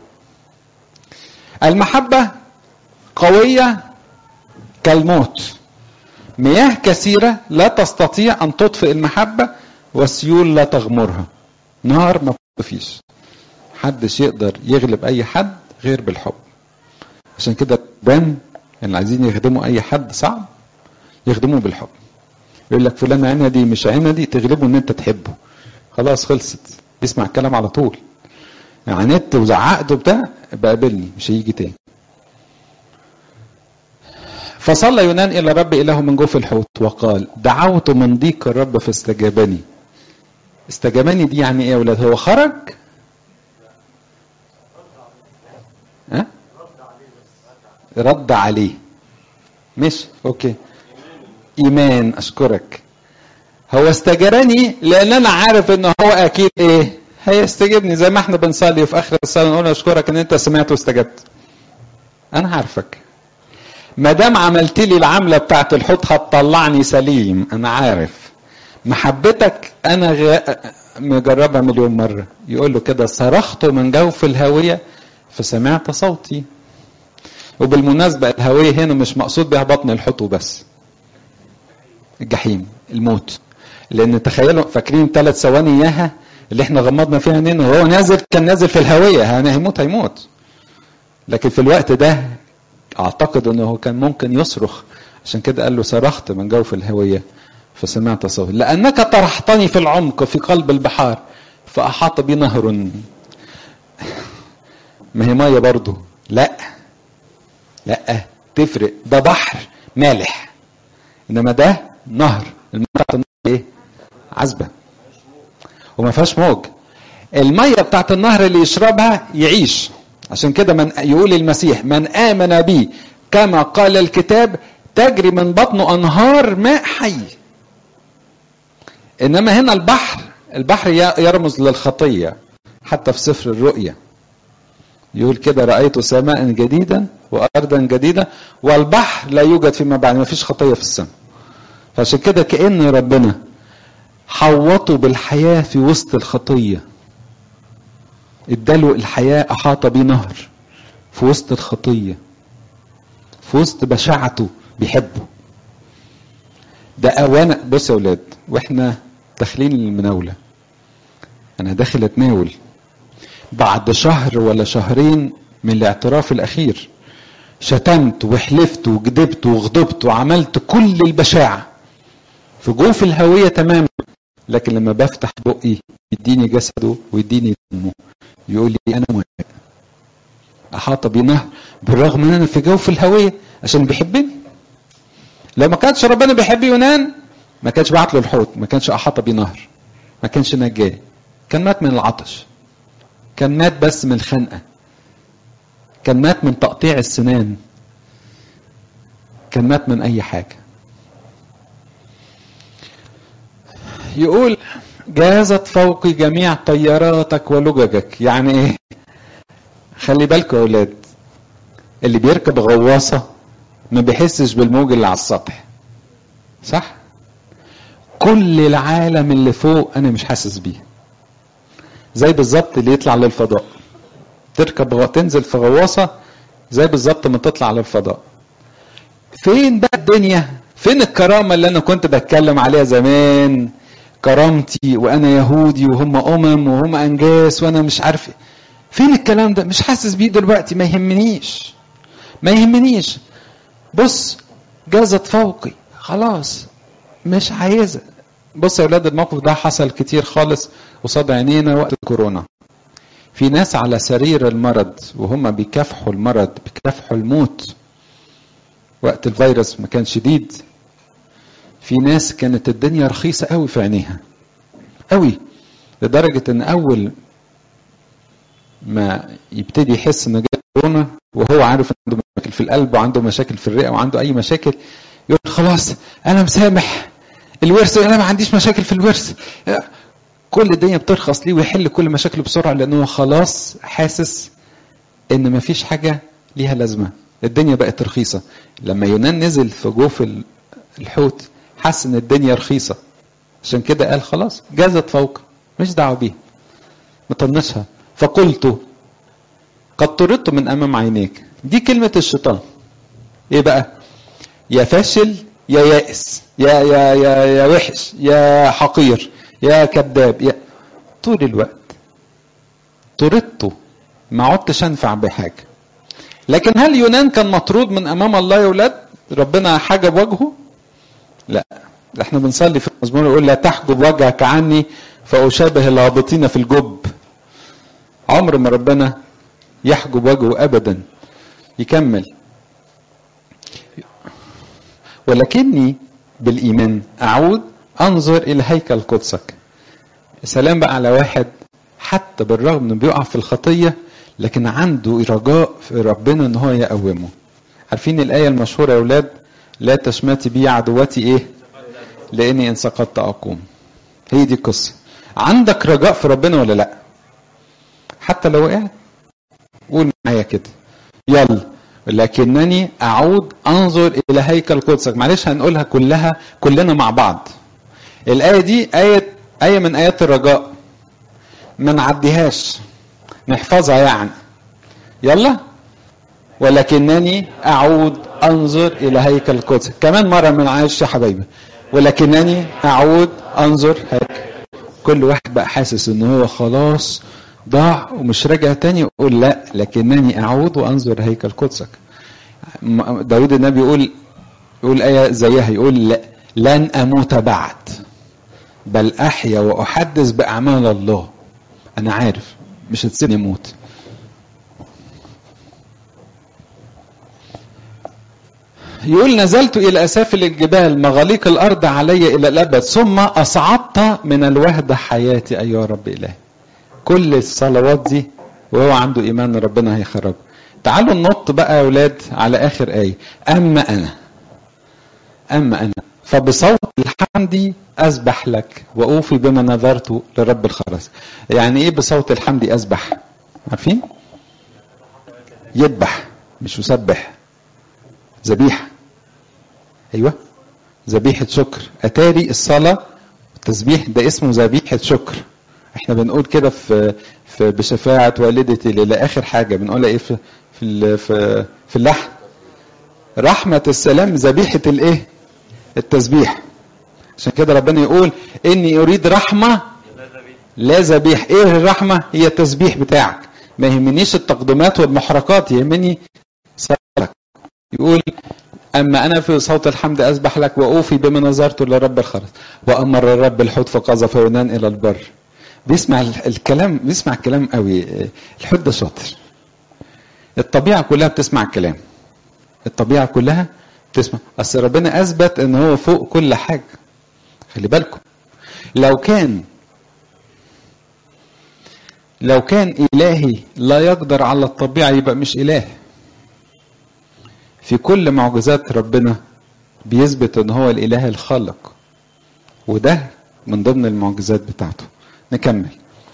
[SPEAKER 1] المحبه قويه كالموت مياه كثيره لا تستطيع ان تطفئ المحبه والسيول لا تغمرها نار ما فيش محدش يقدر يغلب اي حد غير بالحب عشان كده بان اللي عايزين يخدموا اي حد صعب يخدموه بالحب يقول لك فلان عندي مش عندي تغلبه ان انت تحبه خلاص خلصت يسمع الكلام على طول عاندت وزعقت وبتاع بقابلني مش هيجي تاني فصلى يونان الى رب اله من جوف الحوت وقال دعوت من ضيق الرب فاستجابني استجابني دي يعني ايه يا ولاد هو خرج ها رد عليه مش اوكي ايمان اشكرك هو استجرني لان انا عارف ان هو اكيد ايه هيستجيبني زي ما احنا بنصلي وفي اخر الصلاه نقول اشكرك ان انت سمعت واستجبت انا عارفك ما دام عملت لي العمله بتاعت الحوت هتطلعني سليم انا عارف محبتك انا غ... مجربها مليون مره يقول له كده صرخت من جوف الهاويه فسمعت صوتي وبالمناسبه الهاويه هنا مش مقصود بها بطن الحوت وبس الجحيم الموت لان تخيلوا فاكرين ثلاث ثواني اياها اللي احنا غمضنا فيها عينينا وهو نازل كان نازل في الهويه هيموت هيموت لكن في الوقت ده اعتقد انه كان ممكن يصرخ عشان كده قال له صرخت من جوف الهويه فسمعت صوت لانك طرحتني في العمق في قلب البحار فاحاط بي نهر ما هي ميه برضه لا لا تفرق ده بحر مالح انما ده نهر الميه بتاعت النهر ايه عذبه وما فيهاش موج الميه بتاعت النهر اللي يشربها يعيش عشان كده من يقول المسيح من امن بي كما قال الكتاب تجري من بطنه انهار ماء حي انما هنا البحر البحر يرمز للخطيه حتى في سفر الرؤيا يقول كده رايت سماء جديدا وارضا جديده والبحر لا يوجد فيما بعد ما فيش خطيه في السماء فعشان كده كان ربنا حوطه بالحياه في وسط الخطيه اداله الحياه احاط بيه نهر في وسط الخطيه في وسط بشاعته بيحبه ده اوان بص يا اولاد واحنا داخلين المناوله انا داخل اتناول بعد شهر ولا شهرين من الاعتراف الاخير شتمت وحلفت وكذبت وغضبت وعملت كل البشاعه في جوف الهويه تماما لكن لما بفتح بقي يديني جسده ويديني دمه يقول لي انا موافق احاط بي نهر بالرغم ان انا في جوف الهويه عشان بيحبني لو ما كانش ربنا بيحب يونان ما كانش بعت له الحوت ما كانش احاط بيه نهر ما كانش نجاه كان مات من العطش كان مات بس من الخنقه كان مات من تقطيع السنان كان مات من اي حاجه يقول جازت فوقي جميع طياراتك ولججك يعني ايه خلي بالكم يا اولاد اللي بيركب غواصه ما بيحسش بالموج اللي على السطح صح كل العالم اللي فوق انا مش حاسس بيه زي بالظبط اللي يطلع للفضاء تركب غ... تنزل في غواصه زي بالظبط ما تطلع للفضاء فين بقى الدنيا فين الكرامه اللي انا كنت بتكلم عليها زمان كرامتي وانا يهودي وهم امم وهم انجاس وانا مش عارف فين الكلام ده مش حاسس بيه دلوقتي ما يهمنيش ما يهمنيش بص جازت فوقي خلاص مش عايزه بص يا اولاد الموقف ده حصل كتير خالص قصاد عينينا وقت الكورونا في ناس على سرير المرض وهم بيكافحوا المرض بيكافحوا الموت وقت الفيروس ما كان شديد في ناس كانت الدنيا رخيصة قوي في عينيها قوي لدرجة ان اول ما يبتدي يحس ان جاء كورونا وهو عارف عنده مشاكل في القلب وعنده مشاكل في الرئة وعنده اي مشاكل يقول خلاص انا مسامح الورث انا ما عنديش مشاكل في الورث كل الدنيا بترخص ليه ويحل كل مشاكله بسرعة لانه خلاص حاسس ان ما فيش حاجة ليها لازمة الدنيا بقت رخيصة لما يونان نزل في جوف الحوت حس ان الدنيا رخيصة عشان كده قال خلاص جازت فوق مش دعوة بيها مطنشها فقلت قد طردت من امام عينيك دي كلمة الشيطان ايه بقى يا فاشل يا يائس يا يا يا يا وحش يا حقير يا كذاب يا طول الوقت طردته ما عدتش انفع بحاجه لكن هل يونان كان مطرود من امام الله يا اولاد ربنا حجب وجهه لا احنا بنصلي في المزمور يقول لا تحجب وجهك عني فاشابه الهابطين في الجب عمر ما ربنا يحجب وجهه ابدا يكمل ولكني بالايمان اعود انظر الى هيكل قدسك سلام بقى على واحد حتى بالرغم انه بيقع في الخطيه لكن عنده رجاء في ربنا ان هو يقومه عارفين الايه المشهوره يا اولاد لا تشمتي بي عدوتي ايه لاني ان سقطت اقوم هي دي القصه عندك رجاء في ربنا ولا لا حتى لو وقعت قول معايا كده يلا لكنني اعود انظر الى هيكل قدسك معلش هنقولها كلها كلنا مع بعض الايه دي ايه ايه من ايات الرجاء ما نعديهاش نحفظها يعني يلا ولكنني اعود انظر الى هيكل القدس كمان مره من عايش يا حبايبي ولكنني اعود انظر هيكل كل واحد بقى حاسس ان هو خلاص ضاع ومش راجع تاني يقول لا لكنني اعود وانظر هيكل قدسك داود النبي يقول يقول آية زيها يقول لا لن أموت بعد بل أحيا وأحدث بأعمال الله أنا عارف مش هتسيبني أموت يقول نزلت إلى أسافل الجبال مغاليق الأرض علي إلى الأبد ثم أصعدت من الوهدة حياتي أيها رب إلهي كل الصلوات دي وهو عنده إيمان ربنا هيخرجه تعالوا ننط بقى يا أولاد على آخر آية أما أنا أما أنا فبصوت الحمد أسبح لك وأوفي بما نذرت لرب الخرس يعني إيه بصوت الحمد أسبح عارفين يذبح مش يسبح ذبيحة أيوة ذبيحة شكر أتاري الصلاة التسبيح ده اسمه ذبيحة شكر احنا بنقول كده في في بشفاعة والدتي إلى آخر حاجة بنقولها إيه في في في, في اللحن رحمة السلام ذبيحة الإيه؟ التسبيح عشان كده ربنا يقول إني أريد رحمة لا ذبيح إيه الرحمة؟ هي التسبيح بتاعك ما يهمنيش التقدمات والمحرقات يهمني صلاتك يقول أما أنا في صوت الحمد أسبح لك وأوفي بما نظرت لرب الخرس وأمر الرب الحوت فقذف يونان إلى البر بيسمع الكلام بيسمع الكلام قوي الحوت ده شاطر الطبيعة كلها بتسمع الكلام الطبيعة كلها بتسمع أصل ربنا أثبت إن هو فوق كل حاجة خلي بالكم لو كان لو كان إلهي لا يقدر على الطبيعة يبقى مش إله في كل معجزات ربنا بيثبت ان هو الاله الخالق وده من ضمن المعجزات بتاعته نكمل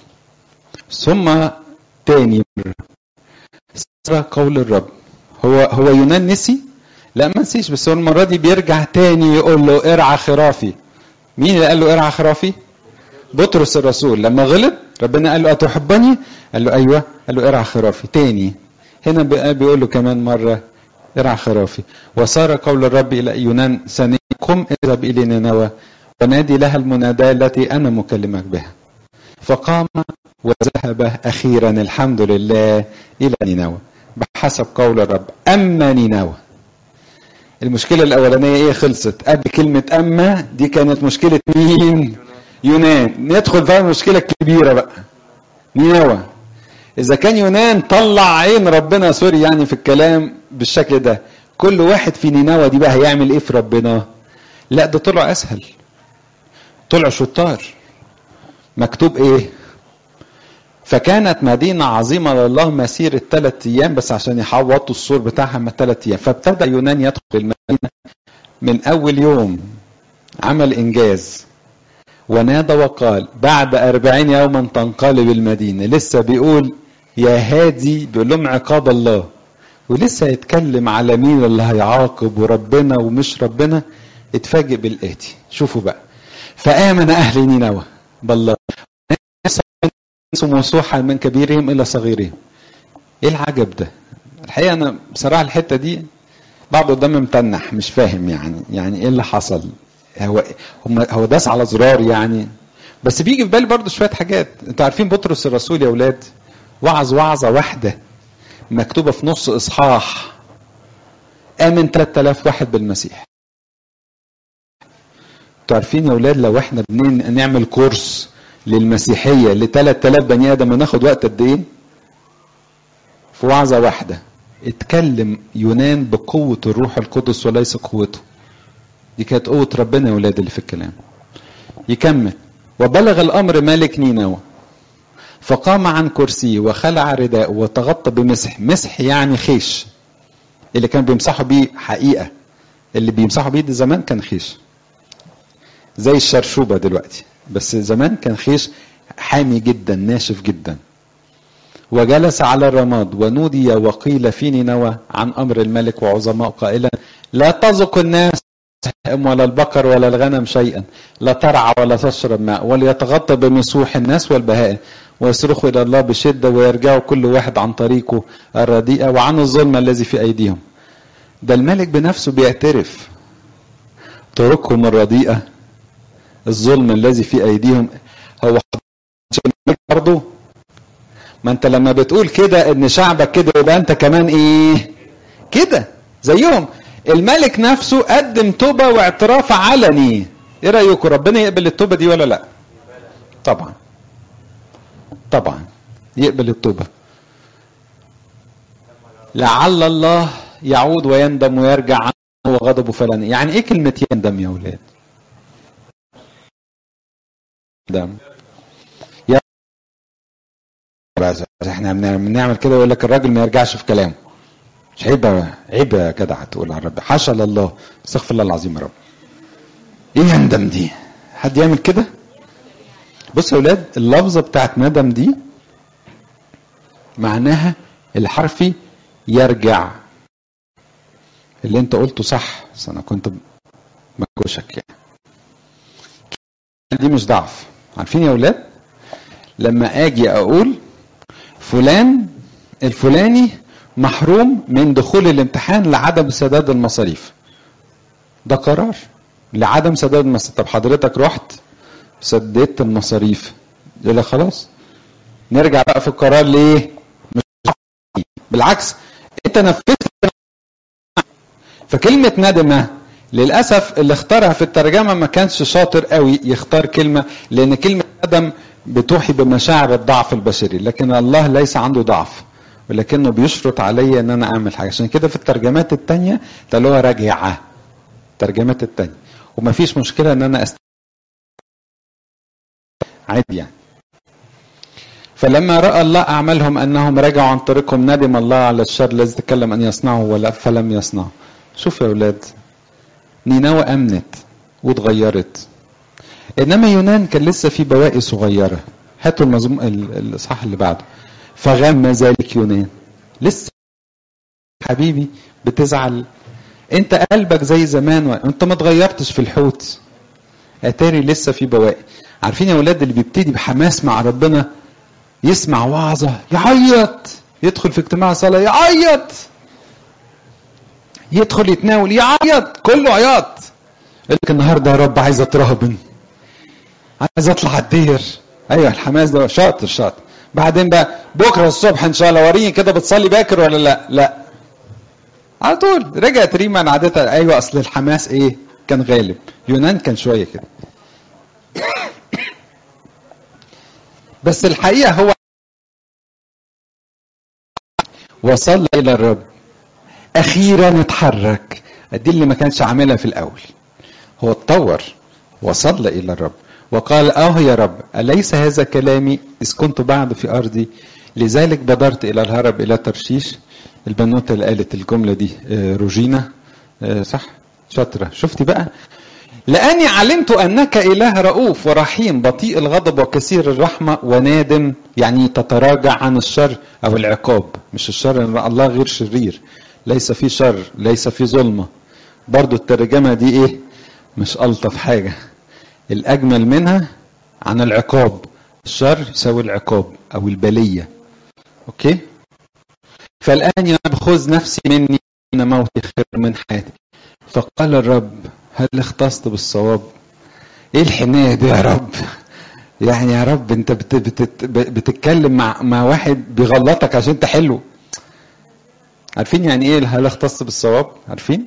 [SPEAKER 1] ثم تاني مرة سر قول الرب هو هو يونان نسي لا ما نسيش بس هو المرة دي بيرجع تاني يقول له ارعى خرافي مين اللي قال له ارعى خرافي بطرس الرسول لما غلط ربنا قال له أتحبني قال له أيوة قال له ارعى خرافي تاني هنا بيقول له كمان مرة ارعى خرافي وصار قول الرب إلى يونان ثانيا قم اذهب إلى نينوى ونادي لها المناداة التي أنا مكلمك بها فقام وذهب أخيرا الحمد لله إلى نينوى بحسب قول الرب أما نينوى المشكلة الأولانية إيه خلصت قبل كلمة أما دي كانت مشكلة مين يونان ندخل بقى المشكلة الكبيرة بقى نينوى إذا كان يونان طلع عين ربنا سوري يعني في الكلام بالشكل ده كل واحد في نينوى دي بقى هيعمل إيه في ربنا لا ده طلع أسهل طلع شطار مكتوب إيه فكانت مدينة عظيمة لله مسيرة ثلاث أيام بس عشان يحوطوا السور بتاعها من ثلاث أيام فابتدى يونان يدخل المدينة من أول يوم عمل إنجاز ونادى وقال بعد أربعين يوما تنقلب المدينة لسه بيقول يا هادي بيقول لهم عقاب الله ولسه يتكلم على مين اللي هيعاقب وربنا ومش ربنا اتفاجئ بالآتي شوفوا بقى فآمن أهل نينوى بالله موسوحا من كبيرهم إلى صغيرهم إيه العجب ده الحقيقة أنا بصراحة الحتة دي بعض قدام متنح مش فاهم يعني يعني إيه اللي حصل هو هم هو داس على زرار يعني بس بيجي في بالي برضه شويه حاجات انتوا عارفين بطرس الرسول يا اولاد وعظ وعظه واحده مكتوبه في نص اصحاح امن 3000 واحد بالمسيح انتوا عارفين يا اولاد لو احنا بنعمل كورس للمسيحيه ل 3000 بني ادم هناخد وقت قد ايه في وعظه واحده اتكلم يونان بقوه الروح القدس وليس قوته دي كانت قوة ربنا يا ولاد اللي في الكلام يكمل وبلغ الأمر مالك نينوى فقام عن كرسيه وخلع رداءه وتغطى بمسح مسح يعني خيش اللي كان بيمسحوا بيه حقيقة اللي بيمسحوا بيه ده زمان كان خيش زي الشرشوبة دلوقتي بس زمان كان خيش حامي جدا ناشف جدا وجلس على الرماد ونودي وقيل في نينوى عن امر الملك وعظماء قائلا لا تذق الناس ولا البقر ولا الغنم شيئا لا ترعى ولا تشرب ماء وليتغطى بمسوح الناس والبهائم ويصرخوا الى الله بشده ويرجعوا كل واحد عن طريقه الرديئه وعن الظلم الذي في ايديهم ده الملك بنفسه بيعترف طرقهم الرديئه الظلم الذي في ايديهم هو برضه ما انت لما بتقول كده ان شعبك كده يبقى انت كمان ايه كده زيهم الملك نفسه قدم توبه واعتراف علني ايه رايكم ربنا يقبل التوبه دي ولا لا طبعا طبعا يقبل التوبه لعل الله يعود ويندم ويرجع عنه وغضبه فلن يعني ايه كلمه يندم يا اولاد يندم يا احنا بنعمل كده يقول لك الراجل ما يرجعش في كلامه مش عيب عيب يا جدع تقول على الرب حاشا لله استغفر الله العظيم يا رب ايه يندم دي حد يعمل كده بص يا اولاد اللفظه بتاعت ندم دي معناها الحرفي يرجع اللي انت قلته صح بس انا كنت مكوشك يعني دي مش ضعف عارفين يا اولاد لما اجي اقول فلان الفلاني محروم من دخول الامتحان لعدم سداد المصاريف ده قرار لعدم سداد المصاريف طب حضرتك رحت سددت المصاريف يقول لك خلاص نرجع بقى في القرار ليه مش بالعكس انت نفذت فكلمة ندمة للأسف اللي اختارها في الترجمة ما كانش شاطر قوي يختار كلمة لأن كلمة ندم بتوحي بمشاعر الضعف البشري لكن الله ليس عنده ضعف ولكنه بيشرط عليا ان انا اعمل حاجه عشان كده في الترجمات التانية تلاقوها راجعه الترجمات التانية ومفيش مشكله ان انا أست... عادي يعني فلما راى الله اعمالهم انهم رجعوا عن طريقهم ندم الله على الشر الذي تكلم ان يصنعه ولا فلم يصنعه شوف يا اولاد نينوى امنت واتغيرت انما يونان كان لسه في بواقي صغيره هاتوا المزموم الاصحاح اللي بعده فغم ذلك يونان لسه حبيبي بتزعل انت قلبك زي زمان و... انت ما اتغيرتش في الحوت اتاري لسه في بواقي عارفين يا ولاد اللي بيبتدي بحماس مع ربنا يسمع وعظة يعيط يدخل في اجتماع صلاة يعيط يدخل يتناول يعيط كله عياط يقول لك النهارده يا رب عايز اترهبن عايز اطلع الدير ايوه الحماس ده شاطر شاطر بعدين بقى بكره الصبح ان شاء الله وريني كده بتصلي باكر ولا لا لا على طول رجعت ريما عن عادتها ايوه اصل الحماس ايه كان غالب يونان كان شويه كده بس الحقيقه هو وصل الى الرب اخيرا اتحرك دي اللي ما كانش عاملها في الاول هو اتطور وصل الى الرب وقال اه يا رب اليس هذا كلامي اذ كنت بعد في ارضي لذلك بدرت الى الهرب الى ترشيش البنوته اللي قالت الجمله دي روجينا صح شاطره شفتي بقى لاني علمت انك اله رؤوف ورحيم بطيء الغضب وكثير الرحمه ونادم يعني تتراجع عن الشر او العقاب مش الشر الله غير شرير ليس في شر ليس في ظلمه برضو الترجمه دي ايه مش الطف حاجه الاجمل منها عن العقاب الشر يساوي العقاب او البليه اوكي فالان يا رب خذ نفسي مني ان موتي خير من حياتي فقال الرب هل اختصت بالصواب ايه الحنايه دي يا رب يعني يا رب انت بت بت بتتكلم مع مع واحد بيغلطك عشان تحله عارفين يعني ايه هل اختص بالصواب عارفين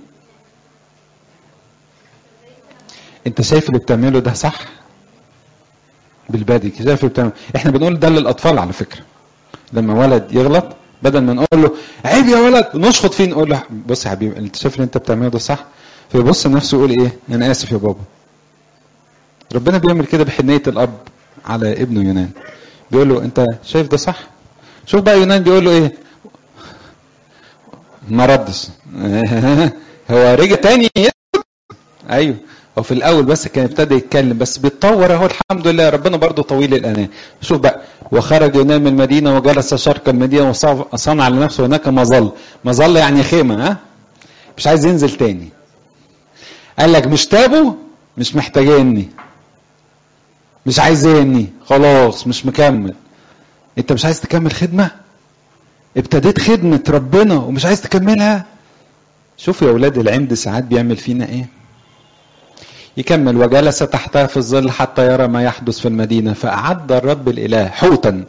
[SPEAKER 1] انت شايف اللي بتعمله ده صح بالبادي شايف اللي بتعمله احنا بنقول ده للاطفال على فكره لما ولد يغلط بدل ما نقول له عيب يا ولد نشخط فيه نقول له بص يا حبيبي انت شايف اللي انت بتعمله ده صح فيبص لنفسه يقول ايه انا اسف يا بابا ربنا بيعمل كده بحنيه الاب على ابنه يونان بيقول له انت شايف ده صح شوف بقى يونان بيقول له ايه ما ردش هو رجع تاني ايوه هو في الاول بس كان ابتدى يتكلم بس بيتطور اهو الحمد لله ربنا برضه طويل الاناه شوف بقى وخرج ينام من المدينه وجلس شرق المدينه وصنع لنفسه هناك مظل مظل يعني خيمه ها مش عايز ينزل تاني قال لك مش تابوا مش محتاجيني مش عايزيني خلاص مش مكمل انت مش عايز تكمل خدمه ابتديت خدمه ربنا ومش عايز تكملها شوفوا يا اولاد العمد ساعات بيعمل فينا ايه يكمل وجلس تحتها في الظل حتى يرى ما يحدث في المدينة فأعد الرب الإله حوتا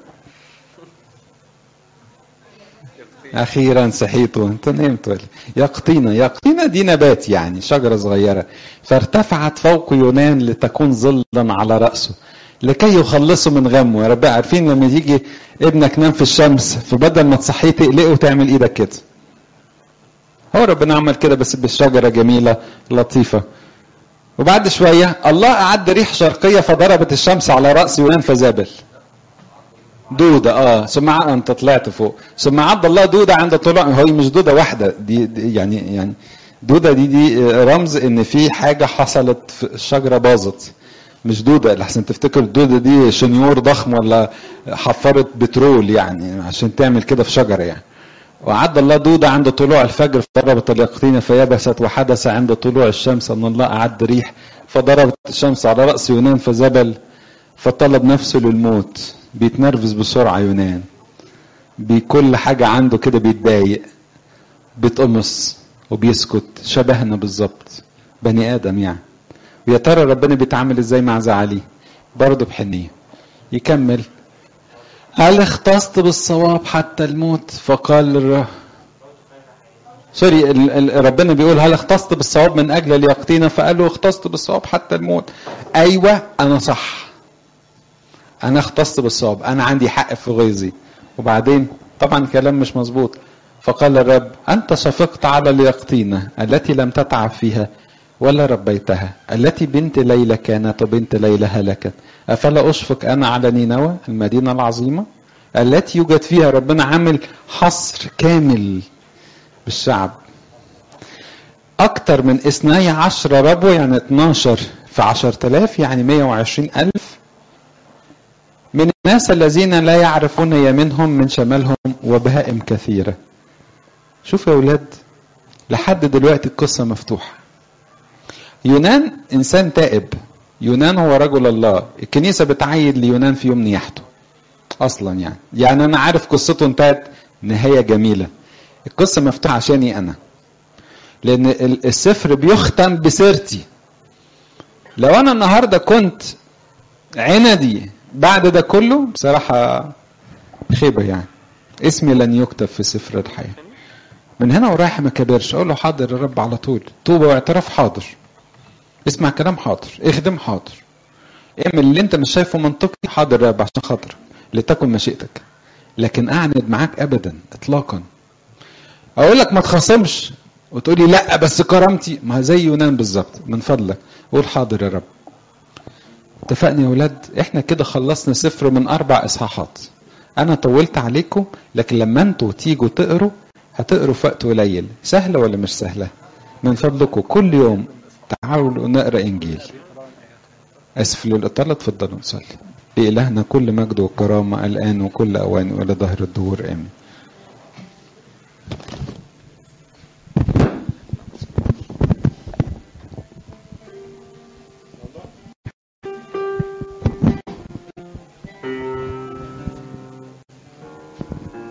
[SPEAKER 1] أخيرا صحيتوا أنت نمت يقطينة يقطينة دي نبات يعني شجرة صغيرة فارتفعت فوق يونان لتكون ظلا على رأسه لكي يخلصه من غمه يا رب عارفين لما يجي ابنك نام في الشمس فبدل ما تصحيه تقلقه وتعمل ايدك كده هو ربنا عمل كده بس بالشجرة جميلة لطيفة وبعد شوية الله أعد ريح شرقية فضربت الشمس على رأس يونان فزابل دودة اه ثم انت طلعت فوق ثم عد الله دودة عند طلوع هي مش دودة واحدة دي, دي يعني يعني دودة دي دي رمز ان في حاجة حصلت في الشجرة باظت مش دودة لحسن تفتكر الدودة دي شنيور ضخم ولا حفرة بترول يعني عشان تعمل كده في شجرة يعني وعد الله دودة عند طلوع الفجر فضربت اليقطين فيبست وحدث عند طلوع الشمس أن الله أعد ريح فضربت الشمس على رأس يونان فزبل فطلب نفسه للموت بيتنرفز بسرعة يونان بكل حاجة عنده كده بيتضايق بيتقمص وبيسكت شبهنا بالظبط بني آدم يعني ويا ترى ربنا بيتعامل ازاي مع زعليه برضه بحنية يكمل هل اختصت بالصواب حتى الموت فقال الر... سوري ال... ال... ربنا بيقول هل اختصت بالصواب من اجل اليقطين فقال له اختصت بالصواب حتى الموت ايوه انا صح انا اختصت بالصواب انا عندي حق في غيظي وبعدين طبعا كلام مش مظبوط فقال الرب انت شفقت على اليقطينه التي لم تتعب فيها ولا ربيتها التي بنت ليلى كانت وبنت ليلى هلكت أفلا أشفق أنا على نينوى المدينة العظيمة التي يوجد فيها ربنا عامل حصر كامل بالشعب أكثر من اثني عشر ربو يعني 12 في عشر تلاف يعني 120 ألف من الناس الذين لا يعرفون يمينهم من شمالهم وبهائم كثيرة شوف يا أولاد لحد دلوقتي القصة مفتوحة يونان إنسان تائب يونان هو رجل الله الكنيسة بتعيد ليونان في يوم نياحته أصلا يعني يعني أنا عارف قصته انتهت نهاية جميلة القصة مفتوحة عشاني أنا لأن السفر بيختم بسيرتي لو أنا النهاردة كنت عندي بعد ده كله بصراحة خيبة يعني اسمي لن يكتب في سفر الحياة من هنا ورايح ما كبرش اقول له حاضر يا رب على طول توبه واعتراف حاضر اسمع كلام حاضر اخدم حاضر اعمل اللي انت مش شايفه منطقي حاضر يا رب عشان خاطر لتكن مشيئتك لكن اعند معاك ابدا اطلاقا اقول لك ما تخاصمش وتقولي لا بس كرامتي ما زي يونان بالظبط من فضلك قول حاضر يا رب اتفقنا يا ولاد احنا كده خلصنا سفر من اربع اصحاحات انا طولت عليكم لكن لما انتوا تيجوا تقروا هتقروا في وقت قليل سهله ولا مش سهله من فضلكم كل يوم تعالوا نقرا انجيل اسف للاطاله اتفضلوا نصلي لإلهنا كل مجد وكرامه الان وكل اوان والى ظهر الدهور امين